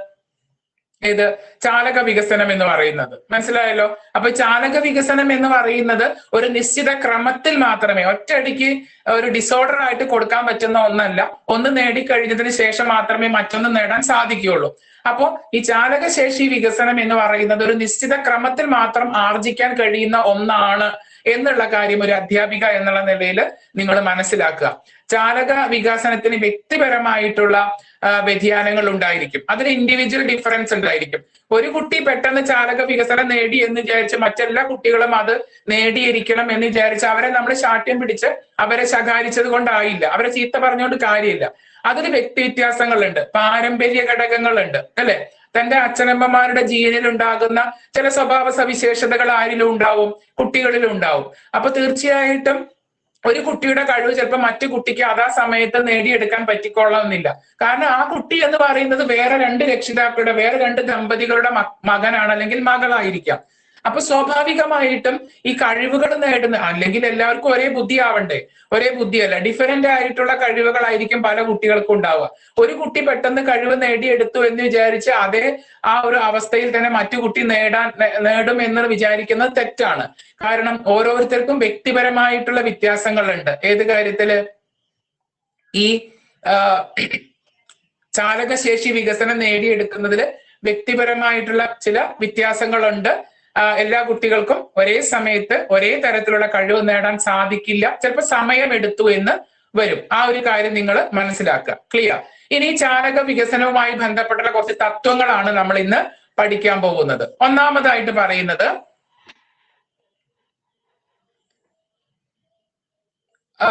ഏത് ചാലക വികസനം എന്ന് പറയുന്നത് മനസ്സിലായല്ലോ അപ്പൊ ചാലക വികസനം എന്ന് പറയുന്നത് ഒരു നിശ്ചിത ക്രമത്തിൽ മാത്രമേ ഒറ്റയടിക്ക് ഒരു ഡിസോർഡർ ആയിട്ട് കൊടുക്കാൻ പറ്റുന്ന ഒന്നല്ല ഒന്ന് നേടിക്കഴിഞ്ഞതിന് ശേഷം മാത്രമേ മറ്റൊന്ന് നേടാൻ സാധിക്കുകയുള്ളൂ അപ്പോ ഈ ചാലകശേഷി വികസനം എന്ന് പറയുന്നത് ഒരു നിശ്ചിത ക്രമത്തിൽ മാത്രം ആർജിക്കാൻ കഴിയുന്ന ഒന്നാണ് എന്നുള്ള കാര്യം ഒരു അധ്യാപിക എന്നുള്ള നിലയിൽ നിങ്ങൾ മനസ്സിലാക്കുക ചാലക വികസനത്തിന് വ്യക്തിപരമായിട്ടുള്ള ആ, വ്യതിയാനങ്ങൾ ഉണ്ടായിരിക്കും അതിന് ഇൻഡിവിജ്വൽ ഡിഫറൻസ് ഉണ്ടായിരിക്കും ഒരു കുട്ടി പെട്ടെന്ന് ചാലക വികസനം നേടി എന്ന് വിചാരിച്ച് മറ്റെല്ലാ കുട്ടികളും അത് നേടിയിരിക്കണം എന്ന് വിചാരിച്ച് അവരെ നമ്മൾ ശാഠ്യം പിടിച്ച് അവരെ ശകാരിച്ചത് കൊണ്ടായില്ല അവരെ ചീത്ത പറഞ്ഞുകൊണ്ട് കാര്യമില്ല അതിന് വ്യക്തി വ്യത്യാസങ്ങളുണ്ട് പാരമ്പര്യ ഘടകങ്ങളുണ്ട് അല്ലെ തന്റെ അച്ഛനമ്മമാരുടെ ജീനിൽ ഉണ്ടാകുന്ന ചില സ്വഭാവ സവിശേഷതകൾ ആരിലും ഉണ്ടാവും കുട്ടികളിലും ഉണ്ടാവും അപ്പൊ തീർച്ചയായിട്ടും ഒരു കുട്ടിയുടെ കഴിവ് ചിലപ്പോൾ മറ്റു കുട്ടിക്ക് അതാ സമയത്ത് നേടിയെടുക്കാൻ പറ്റിക്കൊള്ളണമെന്നില്ല കാരണം ആ കുട്ടി എന്ന് പറയുന്നത് വേറെ രണ്ട് രക്ഷിതാക്കളുടെ വേറെ രണ്ട് ദമ്പതികളുടെ മ- മകനാണ് അല്ലെങ്കിൽ മകളായിരിക്കാം അപ്പൊ സ്വാഭാവികമായിട്ടും ഈ കഴിവുകൾ നേടുന്ന അല്ലെങ്കിൽ എല്ലാവർക്കും ഒരേ ബുദ്ധി ആവണ്ടേ ഒരേ ബുദ്ധിയല്ല ഡിഫറെന്റ് ആയിട്ടുള്ള കഴിവുകളായിരിക്കും പല കുട്ടികൾക്കും ഉണ്ടാവുക ഒരു കുട്ടി പെട്ടെന്ന് കഴിവ് നേടിയെടുത്തു എന്ന് വിചാരിച്ച് അതേ ആ ഒരു അവസ്ഥയിൽ തന്നെ മറ്റു കുട്ടി നേടാൻ നേ- നേടും എന്ന് വിചാരിക്കുന്നത് തെറ്റാണ് കാരണം ഓരോരുത്തർക്കും വ്യക്തിപരമായിട്ടുള്ള വ്യത്യാസങ്ങളുണ്ട് ഏത് കാര്യത്തില് ഈ ആ, ചാലകശേഷി വികസനം നേടിയെടുക്കുന്നതിൽ വ്യക്തിപരമായിട്ടുള്ള ചില വ്യത്യാസങ്ങളുണ്ട് ആ, എല്ലാ കുട്ടികൾക്കും ഒരേ സമയത്ത് ഒരേ തരത്തിലുള്ള കഴിവ് നേടാൻ സാധിക്കില്ല ചിലപ്പോൾ സമയമെടുത്തു എന്ന് വരും ആ ഒരു കാര്യം നിങ്ങൾ മനസ്സിലാക്കുക ക്ലിയർ ഇനി ചാലക വികസനവുമായി ബന്ധപ്പെട്ടുള്ള കുറച്ച് തത്വങ്ങളാണ് നമ്മൾ ഇന്ന് പഠിക്കാൻ പോകുന്നത് ഒന്നാമതായിട്ട് പറയുന്നത് ആ,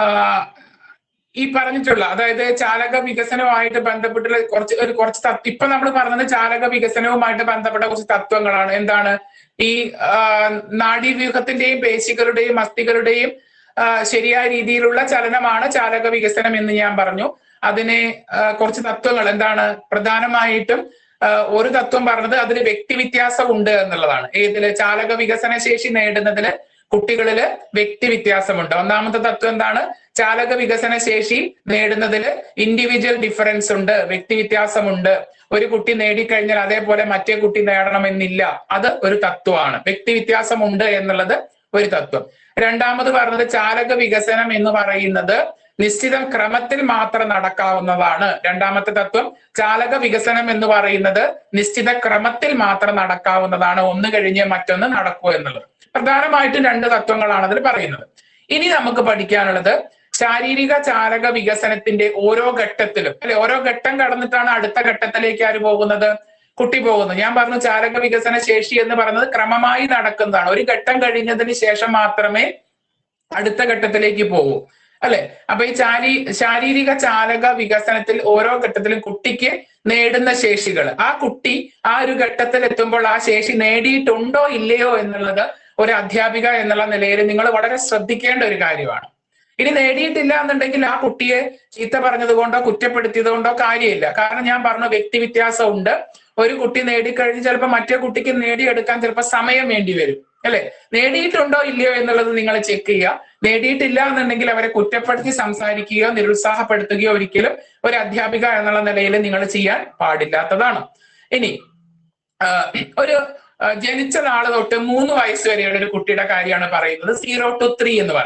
ഈ പറഞ്ഞിട്ടുള്ള അതായത് ചാലക വികസനവുമായിട്ട് ബന്ധപ്പെട്ടുള്ള കുറച്ച് ഒരു കുറച്ച് തത്വ ഇപ്പൊ നമ്മൾ പറഞ്ഞത് ചാലക വികസനവുമായിട്ട് ബന്ധപ്പെട്ട കുറച്ച് തത്വങ്ങളാണ് എന്താണ് ഈ ആ, നാഡീവ്യൂഹത്തിന്റെയും പേശികളുടെയും അസ്ഥികളുടെയും ആ, ശരിയായ രീതിയിലുള്ള ചലനമാണ് ചാലക വികസനം എന്ന് ഞാൻ പറഞ്ഞു അതിനെ ആ, കുറച്ച് തത്വങ്ങൾ എന്താണ് പ്രധാനമായിട്ടും ആ, ഒരു തത്വം പറഞ്ഞത് അതിന് വ്യക്തി വ്യത്യാസം ഉണ്ട് എന്നുള്ളതാണ് ഏതില് ചാലക വികസന ശേഷി നേടുന്നതില് കുട്ടികളില് വ്യക്തി വ്യത്യാസമുണ്ട് ഒന്നാമത്തെ തത്വം എന്താണ് ചാലക വികസന ശേഷി നേടുന്നതിൽ ഇൻഡിവിജ്വൽ ഡിഫറൻസ് ഉണ്ട് വ്യക്തി വ്യത്യാസമുണ്ട് ഒരു കുട്ടി നേടിക്കഴിഞ്ഞാൽ അതേപോലെ മറ്റേ കുട്ടി നേടണമെന്നില്ല അത് ഒരു തത്വമാണ് വ്യക്തി വ്യത്യാസമുണ്ട് എന്നുള്ളത് ഒരു തത്വം രണ്ടാമത് പറഞ്ഞത് ചാലക വികസനം എന്ന് പറയുന്നത് നിശ്ചിത ക്രമത്തിൽ മാത്രം നടക്കാവുന്നതാണ് രണ്ടാമത്തെ തത്വം ചാലക വികസനം എന്ന് പറയുന്നത് നിശ്ചിത ക്രമത്തിൽ മാത്രം നടക്കാവുന്നതാണ് ഒന്ന് കഴിഞ്ഞ് മറ്റൊന്ന് നടക്കൂ എന്നുള്ളത് പ്രധാനമായിട്ടും രണ്ട് തത്വങ്ങളാണ് അതിൽ പറയുന്നത് ഇനി നമുക്ക് പഠിക്കാനുള്ളത് ശാരീരിക ചാലക വികസനത്തിന്റെ ഓരോ ഘട്ടത്തിലും അല്ലെ ഓരോ ഘട്ടം കടന്നിട്ടാണ് അടുത്ത ഘട്ടത്തിലേക്ക് ആര് പോകുന്നത് കുട്ടി പോകുന്നത് ഞാൻ പറഞ്ഞു ചാലക വികസന ശേഷി എന്ന് പറയുന്നത് ക്രമമായി നടക്കുന്നതാണ് ഒരു ഘട്ടം കഴിഞ്ഞതിന് ശേഷം മാത്രമേ അടുത്ത ഘട്ടത്തിലേക്ക് പോകൂ അല്ലെ അപ്പൊ ഈ ചാരി ശാരീരിക ചാലക വികസനത്തിൽ ഓരോ ഘട്ടത്തിലും കുട്ടിക്ക് നേടുന്ന ശേഷികൾ ആ കുട്ടി ആ ഒരു ഘട്ടത്തിൽ എത്തുമ്പോൾ ആ ശേഷി നേടിയിട്ടുണ്ടോ ഇല്ലയോ എന്നുള്ളത് ഒരു അധ്യാപിക എന്നുള്ള നിലയിൽ നിങ്ങൾ വളരെ ശ്രദ്ധിക്കേണ്ട ഒരു കാര്യമാണ് ഇനി നേടിയിട്ടില്ല എന്നുണ്ടെങ്കിൽ ആ കുട്ടിയെ ചീത്ത പറഞ്ഞത് കൊണ്ടോ കുറ്റപ്പെടുത്തിയത് കൊണ്ടോ കാര്യമില്ല കാരണം ഞാൻ പറഞ്ഞു വ്യക്തി വ്യത്യാസം ഉണ്ട് ഒരു കുട്ടി നേടിക്കഴിഞ്ഞ് ചിലപ്പോൾ മറ്റേ കുട്ടിക്ക് നേടിയെടുക്കാൻ ചിലപ്പോൾ സമയം വേണ്ടി വരും അല്ലെ നേടിയിട്ടുണ്ടോ ഇല്ലയോ എന്നുള്ളത് നിങ്ങൾ ചെക്ക് ചെയ്യുക നേടിയിട്ടില്ല എന്നുണ്ടെങ്കിൽ അവരെ കുറ്റപ്പെടുത്തി സംസാരിക്കുകയോ നിരുത്സാഹപ്പെടുത്തുകയോ ഒരിക്കലും ഒരു അധ്യാപിക എന്നുള്ള നിലയിൽ നിങ്ങൾ ചെയ്യാൻ പാടില്ലാത്തതാണ് ഇനി ആ, ഒരു ആ, ജനിച്ച നാള് തൊട്ട് മൂന്ന് വയസ്സ് വരെയുള്ള ഒരു കുട്ടിയുടെ കാര്യമാണ് പറയുന്നത് സീറോ ടു ത്രീ എന്ന് പറയും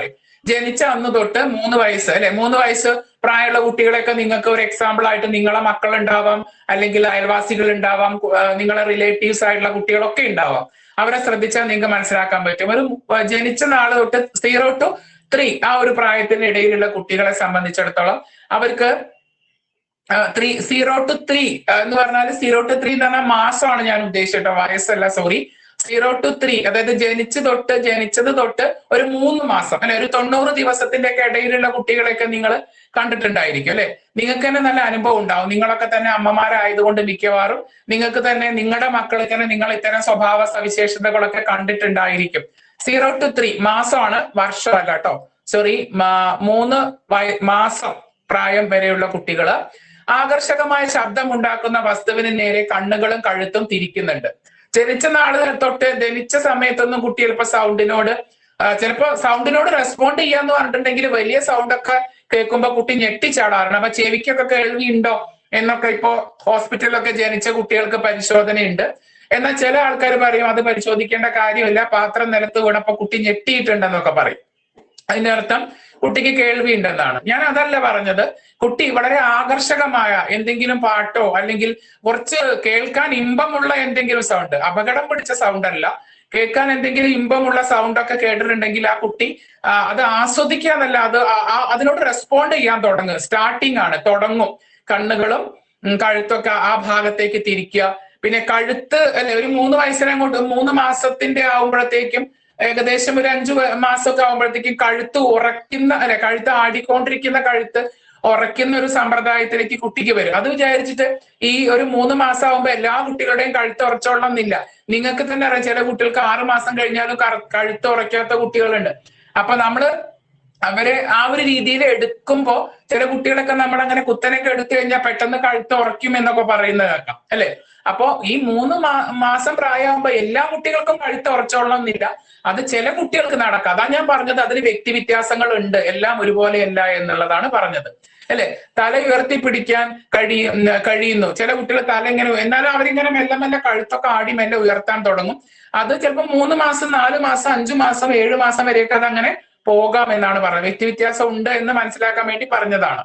ജനിച്ച അന്ന് തൊട്ട് മൂന്ന് വയസ്സ് അല്ലെ മൂന്ന് വയസ്സ് പ്രായമുള്ള കുട്ടികളെയൊക്കെ നിങ്ങൾക്ക് ഒരു എക്സാമ്പിൾ ആയിട്ട് നിങ്ങളെ മക്കൾ ഉണ്ടാവാം അല്ലെങ്കിൽ അയൽവാസികൾ ഉണ്ടാവാം കു- ആ, നിങ്ങളെ റിലേറ്റീവ്സ് ആയിട്ടുള്ള കുട്ടികളൊക്കെ ഉണ്ടാവാം അവരെ ശ്രദ്ധിച്ചാൽ നിങ്ങൾക്ക് മനസ്സിലാക്കാൻ പറ്റും ഒരു ആ, ജനിച്ച നാള് തൊട്ട് സീറോ ടു ത്രീ ആ ഒരു പ്രായത്തിന്റെ ഇടയിലുള്ള കുട്ടികളെ സംബന്ധിച്ചിടത്തോളം അവർക്ക് ത്രീ സീറോ ടു ത്രീ എന്ന് പറഞ്ഞാൽ സീറോ ടു ത്രീ എന്ന് പറഞ്ഞാൽ മാസമാണ് ഞാൻ ഉദ്ദേശിച്ചത് വയസ്സല്ല സോറി സീറോ ടു ത്രീ അതായത് ജനിച്ചു തൊട്ട് ജനിച്ചത് തൊട്ട് ഒരു മൂന്ന് മാസം അല്ലെ ഒരു തൊണ്ണൂറ് ദിവസത്തിന്റെ ഒക്കെ ഇടയിലുള്ള കുട്ടികളെയൊക്കെ നിങ്ങൾ കണ്ടിട്ടുണ്ടായിരിക്കും അല്ലെ നിങ്ങൾക്ക് തന്നെ നല്ല അനുഭവം ഉണ്ടാവും നിങ്ങളൊക്കെ തന്നെ അമ്മമാരായതുകൊണ്ട് മിക്കവാറും നിങ്ങൾക്ക് തന്നെ നിങ്ങളുടെ മക്കൾക്ക് തന്നെ നിങ്ങൾ ഇത്തരം സ്വഭാവ സവിശേഷതകളൊക്കെ കണ്ടിട്ടുണ്ടായിരിക്കും സീറോ ടു ത്രീ മാസമാണ് വർഷമല്ല കേട്ടോ സോറി മൂന്ന് വയ- മാസം പ്രായം വരെയുള്ള കുട്ടികള് ആകർഷകമായ ശബ്ദം ഉണ്ടാക്കുന്ന വസ്തുവിന് നേരെ കണ്ണുകളും കഴുത്തും തിരിക്കുന്നുണ്ട് ജനിച്ച നാള് തൊട്ട് ജനിച്ച സമയത്തൊന്നും കുട്ടി ചിലപ്പോ സൗണ്ടിനോട് ആ, ചിലപ്പോ സൗണ്ടിനോട് റെസ്പോണ്ട് ചെയ്യാന്ന് പറഞ്ഞിട്ടുണ്ടെങ്കിൽ വലിയ സൗണ്ട് ഒക്കെ കേൾക്കുമ്പോ കുട്ടി ഞെട്ടിച്ചാടാറുണ്ട് അപ്പൊ ചെവിക്കൊക്കെ കേൾവി ഉണ്ടോ എന്നൊക്കെ ഇപ്പോ ഹോസ്പിറ്റലിലൊക്കെ ജനിച്ച കുട്ടികൾക്ക് പരിശോധനയുണ്ട് എന്നാൽ ചില ആൾക്കാർ പറയും അത് പരിശോധിക്കേണ്ട കാര്യമില്ല പാത്രം നിലത്ത് വീണപ്പോ കുട്ടി ഞെട്ടിയിട്ടുണ്ടെന്നൊക്കെ പറയും അതിന്റെ അർത്ഥം കുട്ടിക്ക് കേൾവി ഉണ്ടെന്നാണ് ഞാൻ അതല്ല പറഞ്ഞത് കുട്ടി വളരെ ആകർഷകമായ എന്തെങ്കിലും പാട്ടോ അല്ലെങ്കിൽ കുറച്ച് കേൾക്കാൻ ഇമ്പമുള്ള എന്തെങ്കിലും സൗണ്ട് അപകടം പിടിച്ച സൗണ്ട് അല്ല കേൾക്കാൻ എന്തെങ്കിലും ഇമ്പമുള്ള സൗണ്ട് ഒക്കെ കേട്ടിട്ടുണ്ടെങ്കിൽ ആ കുട്ടി ആ, അത് ആസ്വദിക്കാന്നല്ല അത് ആ- ആ- അതിനോട് റെസ്പോണ്ട് ചെയ്യാൻ തുടങ്ങും സ്റ്റാർട്ടിങ് ആണ് തുടങ്ങും കണ്ണുകളും ഉം, കഴുത്തൊക്കെ ആ ഭാഗത്തേക്ക് തിരിക്കുക പിന്നെ കഴുത്ത് അല്ലെ ഒരു മൂന്ന് വയസ്സിനെ അങ്ങോട്ട് മൂന്ന് മാസത്തിന്റെ ആവുമ്പോഴത്തേക്കും ഏകദേശം ഒരു അഞ്ചു വ- മാസമൊക്കെ ആവുമ്പോഴത്തേക്കും കഴുത്ത് ഉറയ്ക്കുന്ന അല്ലെ കഴുത്ത് ആടിക്കൊണ്ടിരിക്കുന്ന കഴുത്ത് ഉറയ്ക്കുന്ന ഒരു സമ്പ്രദായത്തിലേക്ക് കുട്ടിക്ക് വരും അത് വിചാരിച്ചിട്ട് ഈ ഒരു മൂന്ന് മാസം ആവുമ്പോ എല്ലാ കുട്ടികളുടെയും കഴുത്ത് ഉറച്ചോളണം എന്നില്ല നിങ്ങൾക്ക് തന്നെ അറിയാം ചില കുട്ടികൾക്ക് ആറ് മാസം കഴിഞ്ഞാലും കറ- കഴുത്ത് ഉറയ്ക്കാത്ത കുട്ടികളുണ്ട് അപ്പൊ നമ്മള് അവരെ ആ ഒരു രീതിയിൽ എടുക്കുമ്പോ ചില കുട്ടികളൊക്കെ നമ്മൾ അങ്ങനെ കുത്തനൊക്കെ എടുത്തു കഴിഞ്ഞാൽ പെട്ടെന്ന് കഴുത്ത് ഉറയ്ക്കും എന്നൊക്കെ പറയുന്നത് കേൾക്കാം അല്ലെ അപ്പോ ഈ മൂന്ന് മാ- മാസം പ്രായമാകുമ്പോ എല്ലാ കുട്ടികൾക്കും കഴുത്ത് ഉറച്ചോളണം എന്നില്ല അത് ചില കുട്ടികൾക്ക് നടക്കാം അതാ ഞാൻ പറഞ്ഞത് അതിന് വ്യക്തി വ്യത്യാസങ്ങൾ ഉണ്ട് എല്ലാം ഒരുപോലെയല്ല എന്നുള്ളതാണ് പറഞ്ഞത് അല്ലെ തല ഉയർത്തി പിടിക്കാൻ കഴിയും കഴിയുന്നു ചില കുട്ടികൾ തല ഇങ്ങനെ എന്നാലും അവരിങ്ങനെ മെല്ലെ മെല്ലെ കഴുത്തൊക്കെ ആടി മെല്ലെ ഉയർത്താൻ തുടങ്ങും അത് ചിലപ്പോൾ മൂന്ന് മാസം നാല് മാസം അഞ്ചു മാസം ഏഴു മാസം വരെയൊക്കെ അത് അങ്ങനെ പോകാം എന്നാണ് പറഞ്ഞത് വ്യക്തി വ്യത്യാസം ഉണ്ട് എന്ന് മനസ്സിലാക്കാൻ വേണ്ടി പറഞ്ഞതാണ്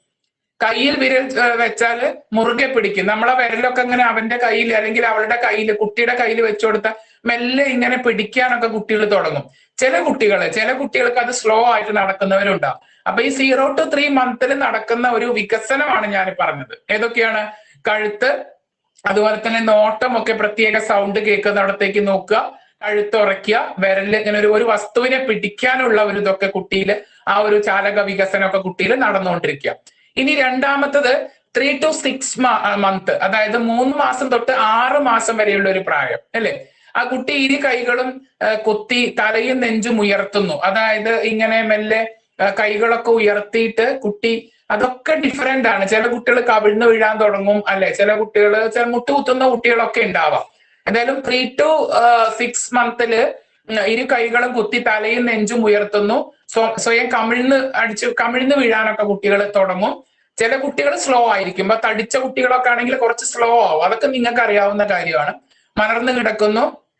കയ്യിൽ വിരൽ ഏഹ്, വെച്ചാല് മുറുകെ പിടിക്കും നമ്മളെ വിരലൊക്കെ ഇങ്ങനെ അവന്റെ കയ്യിൽ അല്ലെങ്കിൽ അവളുടെ കയ്യിൽ കുട്ടിയുടെ കയ്യിൽ വെച്ചു കൊടുത്ത മെല്ലെ ഇങ്ങനെ പിടിക്കാനൊക്കെ കുട്ടികൾ തുടങ്ങും ചില കുട്ടികള് ചില കുട്ടികൾക്ക് അത് സ്ലോ ആയിട്ട് നടക്കുന്നവരുണ്ടാവും അപ്പൊ ഈ സീറോ ടു ത്രീ മന്തിൽ നടക്കുന്ന ഒരു വികസനമാണ് ഞാൻ പറഞ്ഞത് ഏതൊക്കെയാണ് കഴുത്ത് അതുപോലെ തന്നെ നോട്ടം ഒക്കെ പ്രത്യേക സൗണ്ട് കേൾക്കുന്നിടത്തേക്ക് നോക്കുക കഴുത്ത് ഉറയ്ക്കുക വിരല് ഇങ്ങനെ ഒരു ഒരു വസ്തുവിനെ പിടിക്കാനുള്ള ഒരു ഇതൊക്കെ കുട്ടിയിൽ ആ ഒരു ചാലക വികസനമൊക്കെ കുട്ടിയിൽ നടന്നുകൊണ്ടിരിക്കുക ഇനി രണ്ടാമത്തത് ത്രീ ടു സിക്സ് മന്ത് അതായത് മൂന്ന് മാസം തൊട്ട് ആറ് മാസം വരെയുള്ള ഒരു പ്രായം അല്ലെ ആ കുട്ടി ഇരു കൈകളും ആ, കുത്തി തലയും നെഞ്ചും ഉയർത്തുന്നു അതായത് ഇങ്ങനെ മെല്ലെ ആ, കൈകളൊക്കെ ഉയർത്തിയിട്ട് കുട്ടി അതൊക്കെ ഡിഫറെന്റ് ആണ് ചില കുട്ടികൾ കവിഴ്ന്ന് വീഴാൻ തുടങ്ങും അല്ലെ ചില കുട്ടികൾ ചില മുട്ടുകുത്തുന്ന കുട്ടികളൊക്കെ ഉണ്ടാവാം എന്തായാലും ത്രീ ടു സിക്സ് മന്തില് ഇരു കൈകളും കുത്തി തലയും നെഞ്ചും ഉയർത്തുന്നു സ്വ- സ്വയം കമിഴ്ന്ന് അടിച്ച് കമിഴ്ന്ന് വീഴാനൊക്കെ കുട്ടികൾ തുടങ്ങും ചില കുട്ടികൾ സ്ലോ ആയിരിക്കും ഇപ്പൊ തടിച്ച കുട്ടികളൊക്കെ ആണെങ്കിൽ കുറച്ച് സ്ലോ ആവും അതൊക്കെ നിങ്ങൾക്ക് അറിയാവുന്ന കാര്യമാണ് മലർന്നു കിടക്കുന്നു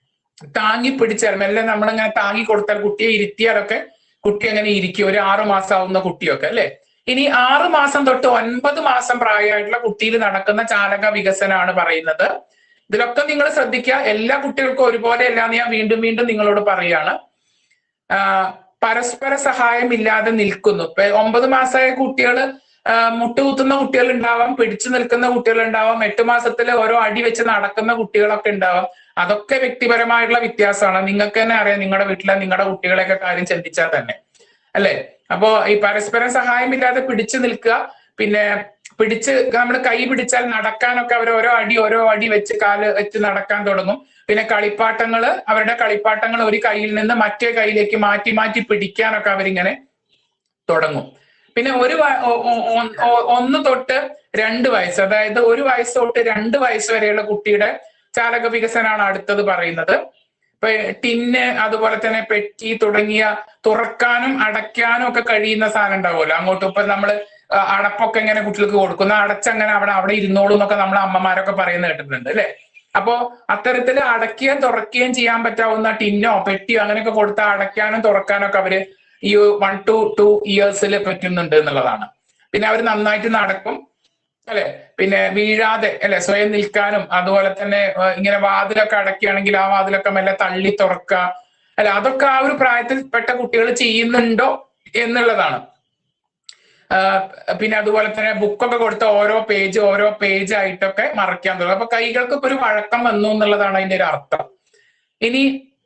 താങ്ങി പിടിച്ചാൽ മെല്ലെ നമ്മളിങ്ങനെ താങ്ങി കൊടുത്താൽ കുട്ടിയെ ഇരുത്തിയാലൊക്കെ കുട്ടി അങ്ങനെ ഇരിക്കും ഒരു ആറു മാസം ആവുന്ന കുട്ടിയൊക്കെ അല്ലെ ഇനി ആറു മാസം തൊട്ട് ഒൻപത് മാസം പ്രായമായിട്ടുള്ള കുട്ടിയിൽ നടക്കുന്ന ചാലക വികസനമാണ് പറയുന്നത് ഇതിലൊക്കെ നിങ്ങൾ ശ്രദ്ധിക്കുക എല്ലാ കുട്ടികൾക്കും ഒരുപോലെ അല്ലാന്ന് ഞാൻ വീണ്ടും വീണ്ടും നിങ്ങളോട് പറയാണ് ആ, പരസ്പര സഹായം ഇല്ലാതെ നിൽക്കുന്നു ഇപ്പൊ ഒമ്പത് മാസമായ കുട്ടികൾ മുട്ടുകുത്തുന്ന കുട്ടികൾ ഉണ്ടാവാം പിടിച്ചു നിൽക്കുന്ന കുട്ടികൾ ഉണ്ടാവാം എട്ട് മാസത്തിൽ ഓരോ അടി വെച്ച് നടക്കുന്ന കുട്ടികളൊക്കെ ഉണ്ടാവാം അതൊക്കെ വ്യക്തിപരമായിട്ടുള്ള വ്യത്യാസമാണ് നിങ്ങൾക്ക് തന്നെ അറിയാം നിങ്ങളുടെ വീട്ടിലെ നിങ്ങളുടെ കുട്ടികളെയൊക്കെ കാര്യം ചിന്തിച്ചാൽ തന്നെ അല്ലെ അപ്പോ ഈ പരസ്പരം സഹായമില്ലാതെ പിടിച്ചു നിൽക്കുക പിന്നെ പിടിച്ച് നമ്മൾ കൈ പിടിച്ചാൽ നടക്കാനൊക്കെ അവർ ഓരോ അടി ഓരോ അടി വെച്ച് കാല് വെച്ച് നടക്കാൻ തുടങ്ങും പിന്നെ കളിപ്പാട്ടങ്ങള് അവരുടെ കളിപ്പാട്ടങ്ങൾ ഒരു കയ്യിൽ നിന്ന് മറ്റേ കയ്യിലേക്ക് മാറ്റി മാറ്റി പിടിക്കാനൊക്കെ അവരിങ്ങനെ തുടങ്ങും പിന്നെ ഒരു വ- ഒ- ഒ- ഒ- ഒ- ഒന്ന് തൊട്ട് രണ്ട് വയസ്സ് അതായത് ഒരു വയസ്സ് തൊട്ട് രണ്ട് വയസ്സ് വരെയുള്ള കുട്ടിയുടെ ചാലക വികസനമാണ് അടുത്തത് പറയുന്നത് ഇപ്പൊ ടിന്ന് അതുപോലെ തന്നെ പെട്ടി തുടങ്ങിയ തുറക്കാനും അടയ്ക്കാനും ഒക്കെ കഴിയുന്ന സാധനം ഉണ്ടാവുമല്ലോ അങ്ങോട്ട് ഇപ്പൊ നമ്മള് ആ, അടപ്പൊക്കെ ഇങ്ങനെ കുട്ടികൾക്ക് കൊടുക്കുന്ന അടച്ചങ്ങനെ അവിടെ അവിടെ ഇരുന്നോളൂ എന്നൊക്കെ നമ്മളെ അമ്മമാരൊക്കെ പറയുന്നത് കേട്ടിട്ടുണ്ട് അല്ലെ അപ്പോ അത്തരത്തില് അടയ്ക്കുകയും തുറക്കുകയും ചെയ്യാൻ പറ്റാവുന്ന ടിന്നോ പെട്ടിയോ അങ്ങനെയൊക്കെ കൊടുത്താൽ അടയ്ക്കാനും തുറക്കാനും ഒക്കെ അവര് ഈ വൺ ടു ടു ഇയേഴ്സിൽ പറ്റുന്നുണ്ട് എന്നുള്ളതാണ് പിന്നെ അവർ നന്നായിട്ട് നടക്കും അല്ലെ പിന്നെ വീഴാതെ അല്ലെ സ്വയം നിൽക്കാനും അതുപോലെ തന്നെ ഏഹ്, ഇങ്ങനെ വാതിലൊക്കെ അടയ്ക്കുകയാണെങ്കിൽ ആ വാതിലൊക്കെ മെല്ലെ തള്ളി തുറക്കുക അല്ലെ അതൊക്കെ ആ ഒരു പ്രായത്തിൽപ്പെട്ട കുട്ടികൾ ചെയ്യുന്നുണ്ടോ എന്നുള്ളതാണ് ആഹ് പിന്നെ അതുപോലെ തന്നെ ബുക്കൊക്കെ കൊടുത്ത ഓരോ പേജ് ഓരോ പേജ് ആയിട്ടൊക്കെ മറയ്ക്കാൻ തുടങ്ങും അപ്പൊ കൈകൾക്ക് ഇപ്പൊ ഒരു വഴക്കം വന്നു എന്നുള്ളതാണ് അതിന്റെ ഒരു അർത്ഥം ഇനി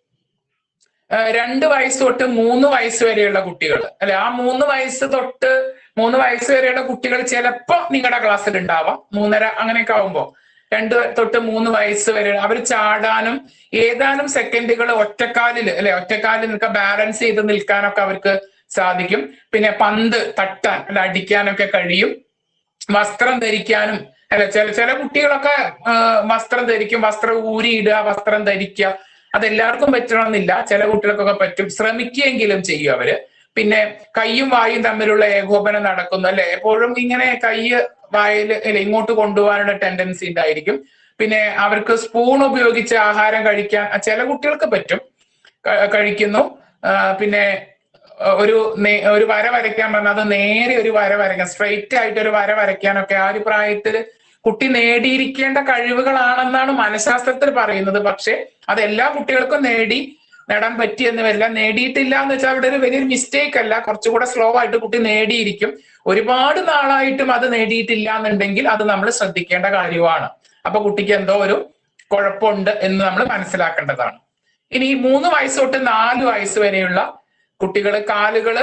ആഹ് രണ്ട് വയസ്സ് തൊട്ട് മൂന്ന് വയസ്സ് വരെയുള്ള കുട്ടികൾ അല്ലെ ആ മൂന്ന് വയസ്സ് തൊട്ട് മൂന്ന് വയസ്സ് വരെയുള്ള കുട്ടികൾ ചിലപ്പോ നിങ്ങളുടെ ക്ലാസ്സിൽ ഉണ്ടാവാം മൂന്നര അങ്ങനെയൊക്കെ ആവുമ്പോ രണ്ട് തൊട്ട് മൂന്ന് വയസ്സ് വരെ അവർ ചാടാനും ഏതാനും സെക്കൻഡുകൾ ഒറ്റക്കാലിൽ അല്ലെ ഒറ്റക്കാലിൽ നിൽക്കാൻ ബാലൻസ് ചെയ്ത് നിൽക്കാനൊക്കെ അവർക്ക് സാധിക്കും പിന്നെ പന്ത് തട്ടാൻ അല്ല അടിക്കാനൊക്കെ കഴിയും വസ്ത്രം ധരിക്കാനും അല്ല ചില ചില കുട്ടികളൊക്കെ ആ, വസ്ത്രം ധരിക്കും വസ്ത്രം ഊരിയിടുക വസ്ത്രം ധരിക്കുക അതെല്ലാവർക്കും പറ്റണമെന്നില്ല ചില കുട്ടികൾക്കൊക്കെ പറ്റും ശ്രമിക്കുകയെങ്കിലും ചെയ്യും അവര് പിന്നെ കൈയും വായും തമ്മിലുള്ള ഏകോപനം നടക്കുന്നു അല്ലെ എപ്പോഴും ഇങ്ങനെ കൈ വായിൽ അല്ലെ ഇങ്ങോട്ട് കൊണ്ടുപോകാനുള്ള ടെൻഡൻസി ഉണ്ടായിരിക്കും പിന്നെ അവർക്ക് സ്പൂൺ ഉപയോഗിച്ച് ആഹാരം കഴിക്കാൻ ആ, ചില കുട്ടികൾക്ക് പറ്റും ക- കഴിക്കുന്നു ആ, പിന്നെ ആ, ഒരു നേ- ഒരു വര വരയ്ക്കാൻ പറഞ്ഞാൽ അത് നേരെ ഒരു വര വരയ്ക്കാൻ സ്ട്രെയിറ്റ് ആയിട്ട് ഒരു വര വരയ്ക്കാനൊക്കെ ആ ഒരു പ്രായത്തിൽ കുട്ടി നേടിയിരിക്കേണ്ട കഴിവുകളാണെന്നാണ് മനഃശാസ്ത്രത്തിൽ പറയുന്നത് പക്ഷെ അത് എല്ലാ കുട്ടികൾക്കും നേടി നേടാൻ പറ്റിയെന്ന് വരില്ല നേടിയിട്ടില്ല എന്ന് വെച്ചാൽ അവിടെ ഒരു വലിയൊരു മിസ്റ്റേക്ക് അല്ല കുറച്ചുകൂടെ സ്ലോ ആയിട്ട് കുട്ടി നേടിയിരിക്കും ഒരുപാട് നാളായിട്ടും അത് നേടിയിട്ടില്ല എന്നുണ്ടെങ്കിൽ അത് നമ്മൾ ശ്രദ്ധിക്കേണ്ട കാര്യമാണ് അപ്പൊ കുട്ടിക്ക് എന്തോ ഒരു കുഴപ്പമുണ്ട് എന്ന് നമ്മൾ മനസ്സിലാക്കേണ്ടതാണ് ഇനി ഈ മൂന്ന് വയസ്സ് തൊട്ട് നാല് വയസ്സ് വരെയുള്ള കുട്ടികള് കാലുകള്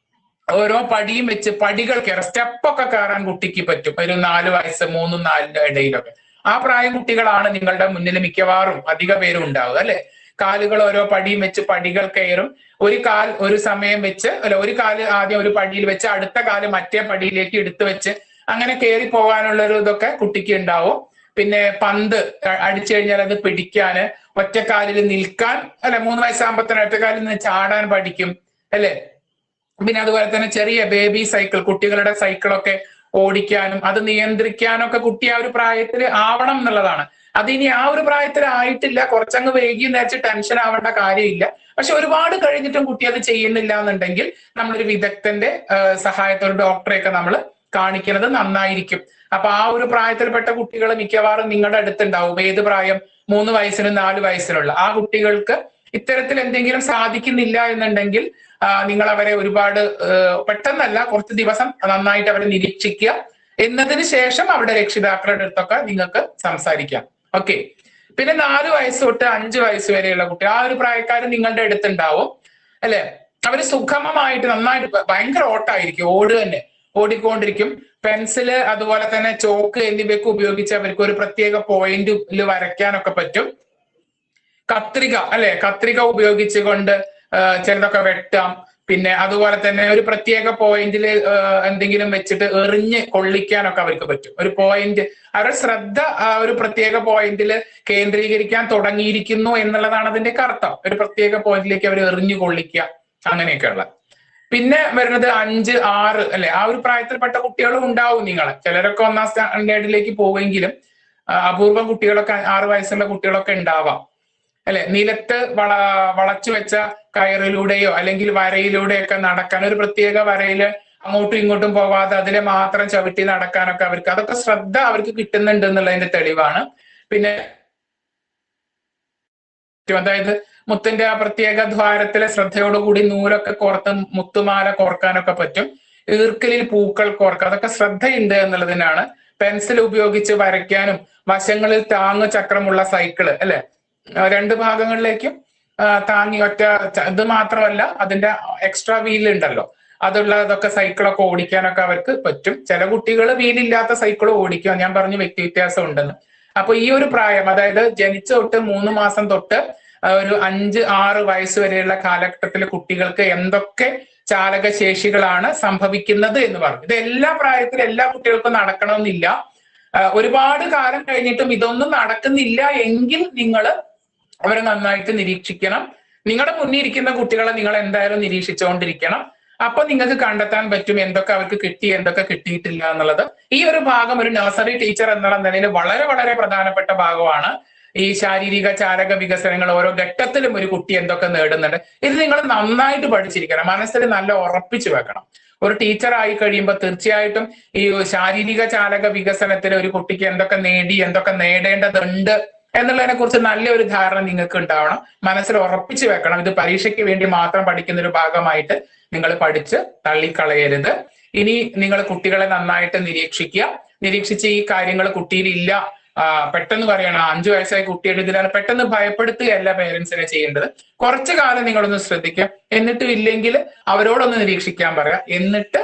ഓരോ പടിയും വെച്ച് പടികൾ കയറാം സ്റ്റെപ്പൊക്കെ കയറാൻ കുട്ടിക്ക് പറ്റും ഒരു നാല് വയസ്സ് മൂന്നും നാലിന്റെ ഇടയിലൊക്കെ ആ പ്രായം കുട്ടികളാണ് നിങ്ങളുടെ മുന്നിൽ മിക്കവാറും അധിക പേരും ഉണ്ടാവുക അല്ലെ കാലുകൾ ഓരോ പടിയും വെച്ച് പടികൾ കയറും ഒരു കാൽ ഒരു സമയം വെച്ച് അല്ല ഒരു കാല് ആദ്യം ഒരു പടിയിൽ വെച്ച് അടുത്ത കാല് മറ്റേ പടിയിലേക്ക് എടുത്തു വെച്ച് അങ്ങനെ കയറി പോകാനുള്ള ഒരു ഇതൊക്കെ കുട്ടിക്ക് ഉണ്ടാവും പിന്നെ പന്ത് അ- അടിച്ചു കഴിഞ്ഞാൽ അത് പിടിക്കാന് ഒറ്റക്കാലിൽ നിൽക്കാൻ അല്ലെ മൂന്ന് വയസ്സാകുമ്പോ തന്നെ ഒറ്റക്കാലിൽ നിന്ന് ചാടാൻ പഠിക്കും അല്ലെ പിന്നെ അതുപോലെ തന്നെ ചെറിയ ബേബി സൈക്കിൾ കുട്ടികളുടെ സൈക്കിളൊക്കെ ഓടിക്കാനും അത് നിയന്ത്രിക്കാനൊക്കെ കുട്ടി ആ ഒരു പ്രായത്തിൽ ആവണം എന്നുള്ളതാണ് അത് ഇനി ആ ഒരു പ്രായത്തിൽ ആയിട്ടില്ല കുറച്ചങ്ങ് വൈകി നേരിച്ച് ടെൻഷൻ ആവേണ്ട കാര്യമില്ല പക്ഷെ ഒരുപാട് കഴിഞ്ഞിട്ടും കുട്ടി അത് ചെയ്യുന്നില്ല എന്നുണ്ടെങ്കിൽ നമ്മളൊരു വിദഗ്ധന്റെ ആഹ് സഹായത്തോടെ ഡോക്ടറെയൊക്കെ നമ്മൾ കാണിക്കുന്നത് നന്നായിരിക്കും അപ്പൊ ആ ഒരു പ്രായത്തിൽപ്പെട്ട കുട്ടികൾ മിക്കവാറും നിങ്ങളുടെ അടുത്തുണ്ടാവും ഏത് പ്രായം മൂന്ന് വയസ്സിനും നാല് വയസ്സിനുള്ള ആ കുട്ടികൾക്ക് ഇത്തരത്തിൽ എന്തെങ്കിലും സാധിക്കുന്നില്ല എന്നുണ്ടെങ്കിൽ ആ, നിങ്ങൾ അവരെ ഒരുപാട് ഏഹ്, പെട്ടെന്നല്ല കുറച്ച് ദിവസം നന്നായിട്ട് അവരെ നിരീക്ഷിക്കുക എന്നതിന് ശേഷം അവരുടെ രക്ഷിതാക്കളുടെ അടുത്തൊക്കെ നിങ്ങൾക്ക് സംസാരിക്കാം ഓക്കെ പിന്നെ നാല് വയസ്സ് തൊട്ട് അഞ്ച് വയസ്സ് വരെയുള്ള കുട്ടി ആ ഒരു പ്രായക്കാർ നിങ്ങളുടെ അടുത്തുണ്ടാവും അല്ലെ അവര് സുഗമമായിട്ട് നന്നായിട്ട് ഭ- ഭയങ്കര ഓട്ടായിരിക്കും ഓട് തന്നെ ഓടിക്കൊണ്ടിരിക്കും പെൻസില് അതുപോലെ തന്നെ ചോക്ക് എന്നിവയൊക്കെ ഉപയോഗിച്ച് അവർക്ക് ഒരു പ്രത്യേക പോയിന്റിൽ വരയ്ക്കാനൊക്കെ പറ്റും കത്രിക അല്ലെ കത്രിക ഉപയോഗിച്ചുകൊണ്ട് ആ, ചിലതൊക്കെ വെട്ടാം പിന്നെ അതുപോലെ തന്നെ ഒരു പ്രത്യേക പോയിന്റിൽ എന്തെങ്കിലും വെച്ചിട്ട് എറിഞ്ഞ് കൊള്ളിക്കാനൊക്കെ അവർക്ക് പറ്റും ഒരു പോയിന്റ് അവരുടെ ശ്രദ്ധ ആ ഒരു പ്രത്യേക പോയിന്റിൽ കേന്ദ്രീകരിക്കാൻ തുടങ്ങിയിരിക്കുന്നു എന്നുള്ളതാണ് അതിന്റെ അർത്ഥം ഒരു പ്രത്യേക പോയിന്റിലേക്ക് അവർ എറിഞ്ഞു കൊള്ളിക്കുക അങ്ങനെയൊക്കെയുള്ള പിന്നെ വരുന്നത് അഞ്ച് ആറ് അല്ലെ ആ ഒരു പ്രായത്തിൽപ്പെട്ട കുട്ടികളും ഉണ്ടാവും നിങ്ങളെ ചിലരൊക്കെ ഒന്നാം സ്റ്റാൻഡേർഡിലേക്ക് പോവുമെങ്കിലും ആ, അപൂർവം കുട്ടികളൊക്കെ ആറ് വയസ്സുള്ള കുട്ടികളൊക്കെ ഉണ്ടാവാം അല്ലെ നിലത്ത് വള വളച്ചു വെച്ച കയറിലൂടെയോ അല്ലെങ്കിൽ വരയിലൂടെയൊക്കെ നടക്കാൻ ഒരു പ്രത്യേക വരയില് അങ്ങോട്ടും ഇങ്ങോട്ടും പോവാതെ അതിലെ മാത്രം ചവിട്ടി നടക്കാനൊക്കെ അവർക്ക് അതൊക്കെ ശ്രദ്ധ അവർക്ക് കിട്ടുന്നുണ്ട് എന്നുള്ളതിന്റെ തെളിവാണ് പിന്നെ അതായത് മുത്തിന്റെ ആ പ്രത്യേക ദ്വാരത്തിലെ ശ്രദ്ധയോടുകൂടി നൂലൊക്കെ കോർത്ത് മുത്തുമാല കോർക്കാനൊക്കെ പറ്റും ഈർക്കലിൽ പൂക്കൾ കോർക്കുക അതൊക്കെ ശ്രദ്ധയുണ്ട് എന്നുള്ളതിനാണ് പെൻസിൽ ഉപയോഗിച്ച് വരയ്ക്കാനും വശങ്ങളിൽ താങ്ങു ചക്രമുള്ള സൈക്കിള് അല്ലെ ആ, രണ്ട് ഭാഗങ്ങളിലേക്കും ആ, താങ്ങി ഒറ്റ ച- ഇത് മാത്രമല്ല അതിന്റെ എക്സ്ട്രാ വീൽ ഉണ്ടല്ലോ അതുള്ള ഇതൊക്കെ സൈക്കിളൊക്കെ ഓടിക്കാനൊക്കെ അവർക്ക് പറ്റും ചില കുട്ടികൾ വീലില്ലാത്ത സൈക്കിൾ ഓടിക്കും ഞാൻ പറഞ്ഞു വ്യക്തി വ്യത്യാസം ഉണ്ടെന്ന് അപ്പൊ ഈ ഒരു പ്രായം അതായത് ജനിച്ച തൊട്ട് മൂന്ന് മാസം തൊട്ട് ആ, ഒരു അഞ്ച് ആറ് വയസ്സ് വരെയുള്ള കാലഘട്ടത്തിലെ കുട്ടികൾക്ക് എന്തൊക്കെ ചാലകശേഷികളാണ് സംഭവിക്കുന്നത് എന്ന് പറഞ്ഞു ഇത് എല്ലാ പ്രായത്തിലും എല്ലാ കുട്ടികൾക്കും നടക്കണമെന്നില്ല ആ, ഒരുപാട് കാലം കഴിഞ്ഞിട്ടും ഇതൊന്നും നടക്കുന്നില്ല എങ്കിൽ നിങ്ങൾ അവരെ നന്നായിട്ട് നിരീക്ഷിക്കണം നിങ്ങളുടെ മുന്നിൽ ഇരിക്കുന്ന കുട്ടികളെ നിങ്ങൾ എന്തായാലും നിരീക്ഷിച്ചുകൊണ്ടിരിക്കണം അപ്പൊ നിങ്ങൾക്ക് കണ്ടെത്താൻ പറ്റും എന്തൊക്കെ അവർക്ക് കിട്ടി എന്തൊക്കെ കിട്ടിയിട്ടില്ല എന്നുള്ളത് ഈ ഒരു ഭാഗം ഒരു നഴ്സറി ടീച്ചർ എന്നുള്ള നിലയിൽ വളരെ വളരെ പ്രധാനപ്പെട്ട ഭാഗമാണ് ഈ ശാരീരിക ചാലക വികസനങ്ങൾ ഓരോ ഘട്ടത്തിലും ഒരു കുട്ടി എന്തൊക്കെ നേടുന്നുണ്ട് ഇത് നിങ്ങൾ നന്നായിട്ട് പഠിച്ചിരിക്കണം മനസ്സിൽ നല്ല ഉറപ്പിച്ചു വെക്കണം ഒരു ടീച്ചർ ആയി കഴിയുമ്പോൾ തീർച്ചയായിട്ടും ഈ ശാരീരിക ചാലക വികസനത്തിൽ ഒരു കുട്ടിക്ക് എന്തൊക്കെ നേടി എന്തൊക്കെ നേടേണ്ടതുണ്ട് എന്നുള്ളതിനെ കുറിച്ച് നല്ലൊരു ധാരണ നിങ്ങൾക്ക് ഉണ്ടാവണം മനസ്സിൽ ഉറപ്പിച്ചു വെക്കണം ഇത് പരീക്ഷയ്ക്ക് വേണ്ടി മാത്രം പഠിക്കുന്ന ഒരു ഭാഗമായിട്ട് നിങ്ങൾ പഠിച്ച് തള്ളിക്കളയരുത് ഇനി നിങ്ങൾ കുട്ടികളെ നന്നായിട്ട് നിരീക്ഷിക്കുക നിരീക്ഷിച്ച് ഈ കാര്യങ്ങൾ കുട്ടിയിൽ ഇല്ല ആ, പെട്ടെന്ന് പറയണം അഞ്ചു വയസ്സായ കുട്ടിയുടെ ഇതിലാണ് പെട്ടെന്ന് ഭയപ്പെടുത്തുകയല്ല പേരൻസിനെ ചെയ്യേണ്ടത് കുറച്ചു കാലം നിങ്ങളൊന്ന് ശ്രദ്ധിക്കുക എന്നിട്ടും ഇല്ലെങ്കിൽ അവരോടൊന്ന് നിരീക്ഷിക്കാൻ പറയാം എന്നിട്ട്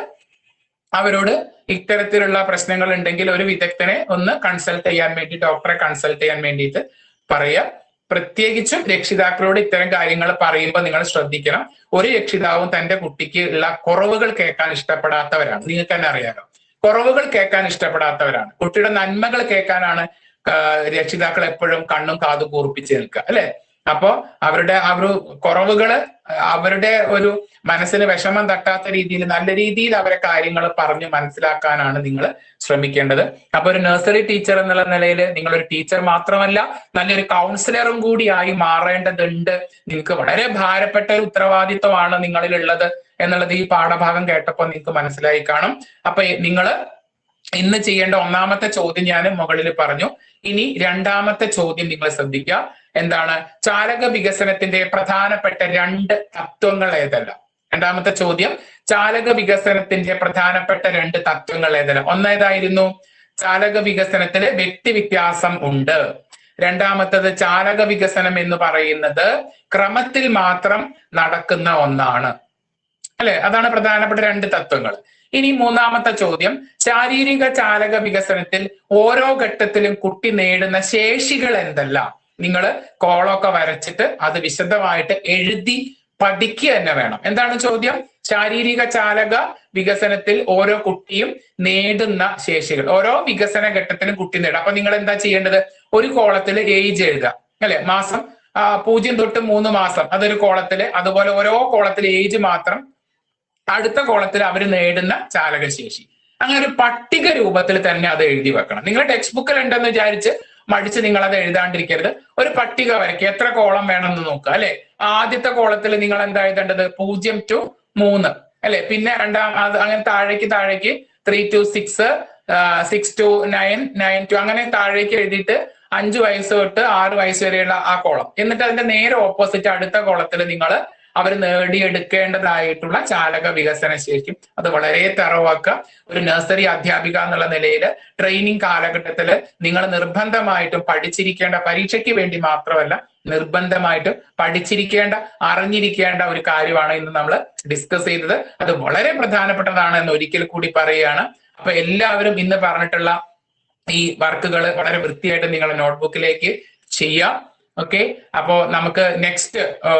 അവരോട് ഇത്തരത്തിലുള്ള പ്രശ്നങ്ങൾ ഉണ്ടെങ്കിൽ ഒരു വിദഗ്ധനെ ഒന്ന് കൺസൾട്ട് ചെയ്യാൻ വേണ്ടി ഡോക്ടറെ കൺസൾട്ട് ചെയ്യാൻ വേണ്ടിയിട്ട് പറയുക പ്രത്യേകിച്ചും രക്ഷിതാക്കളോട് ഇത്തരം കാര്യങ്ങൾ പറയുമ്പോൾ നിങ്ങൾ ശ്രദ്ധിക്കണം ഒരു രക്ഷിതാവും തന്റെ കുട്ടിക്ക് ഉള്ള കുറവുകൾ കേൾക്കാൻ ഇഷ്ടപ്പെടാത്തവരാണ് നിങ്ങൾക്ക് തന്നെ അറിയാലോ കുറവുകൾ കേൾക്കാൻ ഇഷ്ടപ്പെടാത്തവരാണ് കുട്ടിയുടെ നന്മകൾ കേൾക്കാനാണ് ആ, രക്ഷിതാക്കൾ എപ്പോഴും കണ്ണും കാതും കൂർപ്പിച്ച് നിൽക്കുക അല്ലെ അപ്പോ അവരുടെ ആ ഒരു കുറവുകള് അവരുടെ ഒരു മനസ്സിന് വിഷമം തട്ടാത്ത രീതിയിൽ നല്ല രീതിയിൽ അവരെ കാര്യങ്ങൾ പറഞ്ഞു മനസ്സിലാക്കാനാണ് നിങ്ങൾ ശ്രമിക്കേണ്ടത് അപ്പൊ ഒരു നഴ്സറി ടീച്ചർ എന്നുള്ള നിലയിൽ നിങ്ങൾ ഒരു ടീച്ചർ മാത്രമല്ല നല്ലൊരു കൗൺസിലറും കൂടിയായി മാറേണ്ടതുണ്ട് നിങ്ങൾക്ക് വളരെ ഭാരപ്പെട്ട ഒരു ഉത്തരവാദിത്വമാണ് നിങ്ങളിലുള്ളത് എന്നുള്ളത് ഈ പാഠഭാഗം കേട്ടപ്പോൾ നിങ്ങൾക്ക് മനസ്സിലായി കാണും അപ്പൊ നിങ്ങൾ ഇന്ന് ചെയ്യേണ്ട ഒന്നാമത്തെ ചോദ്യം ഞാൻ മുകളിൽ പറഞ്ഞു ഇനി രണ്ടാമത്തെ ചോദ്യം നിങ്ങൾ ശ്രദ്ധിക്കുക എന്താണ് ചാലക വികസനത്തിന്റെ പ്രധാനപ്പെട്ട രണ്ട് തത്വങ്ങൾ ഏതെല്ലാം രണ്ടാമത്തെ ചോദ്യം ചാലക വികസനത്തിന്റെ പ്രധാനപ്പെട്ട രണ്ട് തത്വങ്ങൾ ഏതെല്ലാം ഒന്നേതായിരുന്നു ചാലക വികസനത്തില് വ്യക്തി വ്യത്യാസം ഉണ്ട് രണ്ടാമത്തത് ചാലക വികസനം എന്ന് പറയുന്നത് ക്രമത്തിൽ മാത്രം നടക്കുന്ന ഒന്നാണ് അല്ലെ അതാണ് പ്രധാനപ്പെട്ട രണ്ട് തത്വങ്ങൾ ഇനി മൂന്നാമത്തെ ചോദ്യം ശാരീരിക ചാലക വികസനത്തിൽ ഓരോ ഘട്ടത്തിലും കുട്ടി നേടുന്ന ശേഷികൾ എന്തെല്ലാം നിങ്ങൾ കോളൊക്കെ വരച്ചിട്ട് അത് വിശദമായിട്ട് എഴുതി പഠിക്കുക തന്നെ വേണം എന്താണ് ചോദ്യം ശാരീരിക ചാലക വികസനത്തിൽ ഓരോ കുട്ടിയും നേടുന്ന ശേഷികൾ ഓരോ വികസന ഘട്ടത്തിലും കുട്ടി നേടും അപ്പൊ നിങ്ങൾ എന്താ ചെയ്യേണ്ടത് ഒരു കോളത്തിൽ ഏജ് എഴുതുക അല്ലെ മാസം ആ, പൂജ്യം തൊട്ട് മൂന്ന് മാസം അതൊരു കോളത്തില് അതുപോലെ ഓരോ കോളത്തിൽ ഏജ് മാത്രം അടുത്ത കോളത്തിൽ അവർ നേടുന്ന ചാലകശേഷി അങ്ങനെ ഒരു പട്ടിക രൂപത്തിൽ തന്നെ അത് എഴുതി വെക്കണം നിങ്ങൾ ടെക്സ്റ്റ് ബുക്കിൽ ഉണ്ടെന്ന് വിചാരിച്ച് മടിച്ച് നിങ്ങൾ അത് എഴുതാണ്ടിരിക്കരുത് ഒരു പട്ടിക വരയ്ക്കുക എത്ര കോളം വേണമെന്ന് നോക്കുക അല്ലെ ആദ്യത്തെ കോളത്തിൽ നിങ്ങൾ എന്താ എഴുതേണ്ടത് പൂജ്യം ടു മൂന്ന് അല്ലെ പിന്നെ രണ്ടാം അത് അങ്ങനെ താഴേക്ക് താഴേക്ക് three two six six two nine nine two അങ്ങനെ താഴേക്ക് എഴുതിയിട്ട് അഞ്ച് വയസ്സ് തൊട്ട് ആറ് വയസ്സ് വരെയുള്ള ആ കോളം എന്നിട്ട് അതിന്റെ നേരെ ഓപ്പോസിറ്റ് അടുത്ത കോളത്തിൽ നിങ്ങൾ അവർ നേടിയെടുക്കേണ്ടതായിട്ടുള്ള ചാലക വികസന ശേഷി അത് വളരെ തറവാക്കുക ഒരു നഴ്സറി അധ്യാപിക എന്നുള്ള നിലയിൽ ട്രെയിനിങ് കാലഘട്ടത്തിൽ നിങ്ങൾ നിർബന്ധമായിട്ടും പഠിച്ചിരിക്കേണ്ട പരീക്ഷയ്ക്ക് വേണ്ടി മാത്രമല്ല നിർബന്ധമായിട്ടും പഠിച്ചിരിക്കേണ്ട അറിഞ്ഞിരിക്കേണ്ട ഒരു കാര്യമാണ് ഇന്ന് നമ്മൾ ഡിസ്കസ് ചെയ്തത് അത് വളരെ പ്രധാനപ്പെട്ടതാണ് എന്ന് ഒരിക്കൽ കൂടി പറയുകയാണ് അപ്പൊ എല്ലാവരും ഇന്ന് പറഞ്ഞിട്ടുള്ള ഈ വർക്കുകൾ വളരെ വൃത്തിയായിട്ട് നിങ്ങളുടെ നോട്ട്ബുക്കിലേക്ക് ചെയ്യാം ഓക്കെ അപ്പോ നമുക്ക് നെക്സ്റ്റ്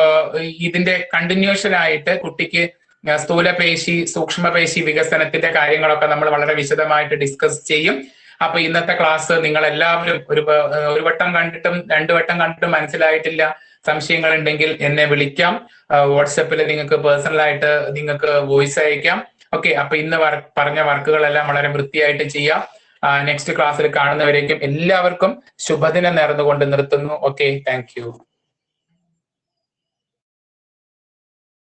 ഇതിന്റെ കണ്ടിന്യൂഷൻ ആയിട്ട് കുട്ടിക്ക് ആ, സ്ഥൂലപേശി സൂക്ഷ്മപേശി വികസനത്തിന്റെ കാര്യങ്ങളൊക്കെ നമ്മൾ വളരെ വിശദമായിട്ട് ഡിസ്കസ് ചെയ്യും അപ്പൊ ഇന്നത്തെ ക്ലാസ് നിങ്ങൾ എല്ലാവരും ഒരു വ- ഒരു വട്ടം കണ്ടിട്ടും രണ്ടു വട്ടം കണ്ടിട്ടും മനസ്സിലായിട്ടില്ല സംശയങ്ങൾ ഉണ്ടെങ്കിൽ എന്നെ വിളിക്കാം വാട്സപ്പിൽ നിങ്ങൾക്ക് പേഴ്സണലായിട്ട് നിങ്ങൾക്ക് വോയിസ് അയക്കാം ഓക്കെ അപ്പൊ ഇന്ന് വർ- പറഞ്ഞ വർക്കുകളെല്ലാം വളരെ വൃത്തിയായിട്ട് ചെയ്യാം നെക്സ്റ്റ് ക്ലാസ്സിൽ കാണുന്നവരേക്കും എല്ലാവർക്കും ശുഭദിനം നേർന്നുകൊണ്ട് നിർത്തുന്നു ഓക്കെ താങ്ക് യു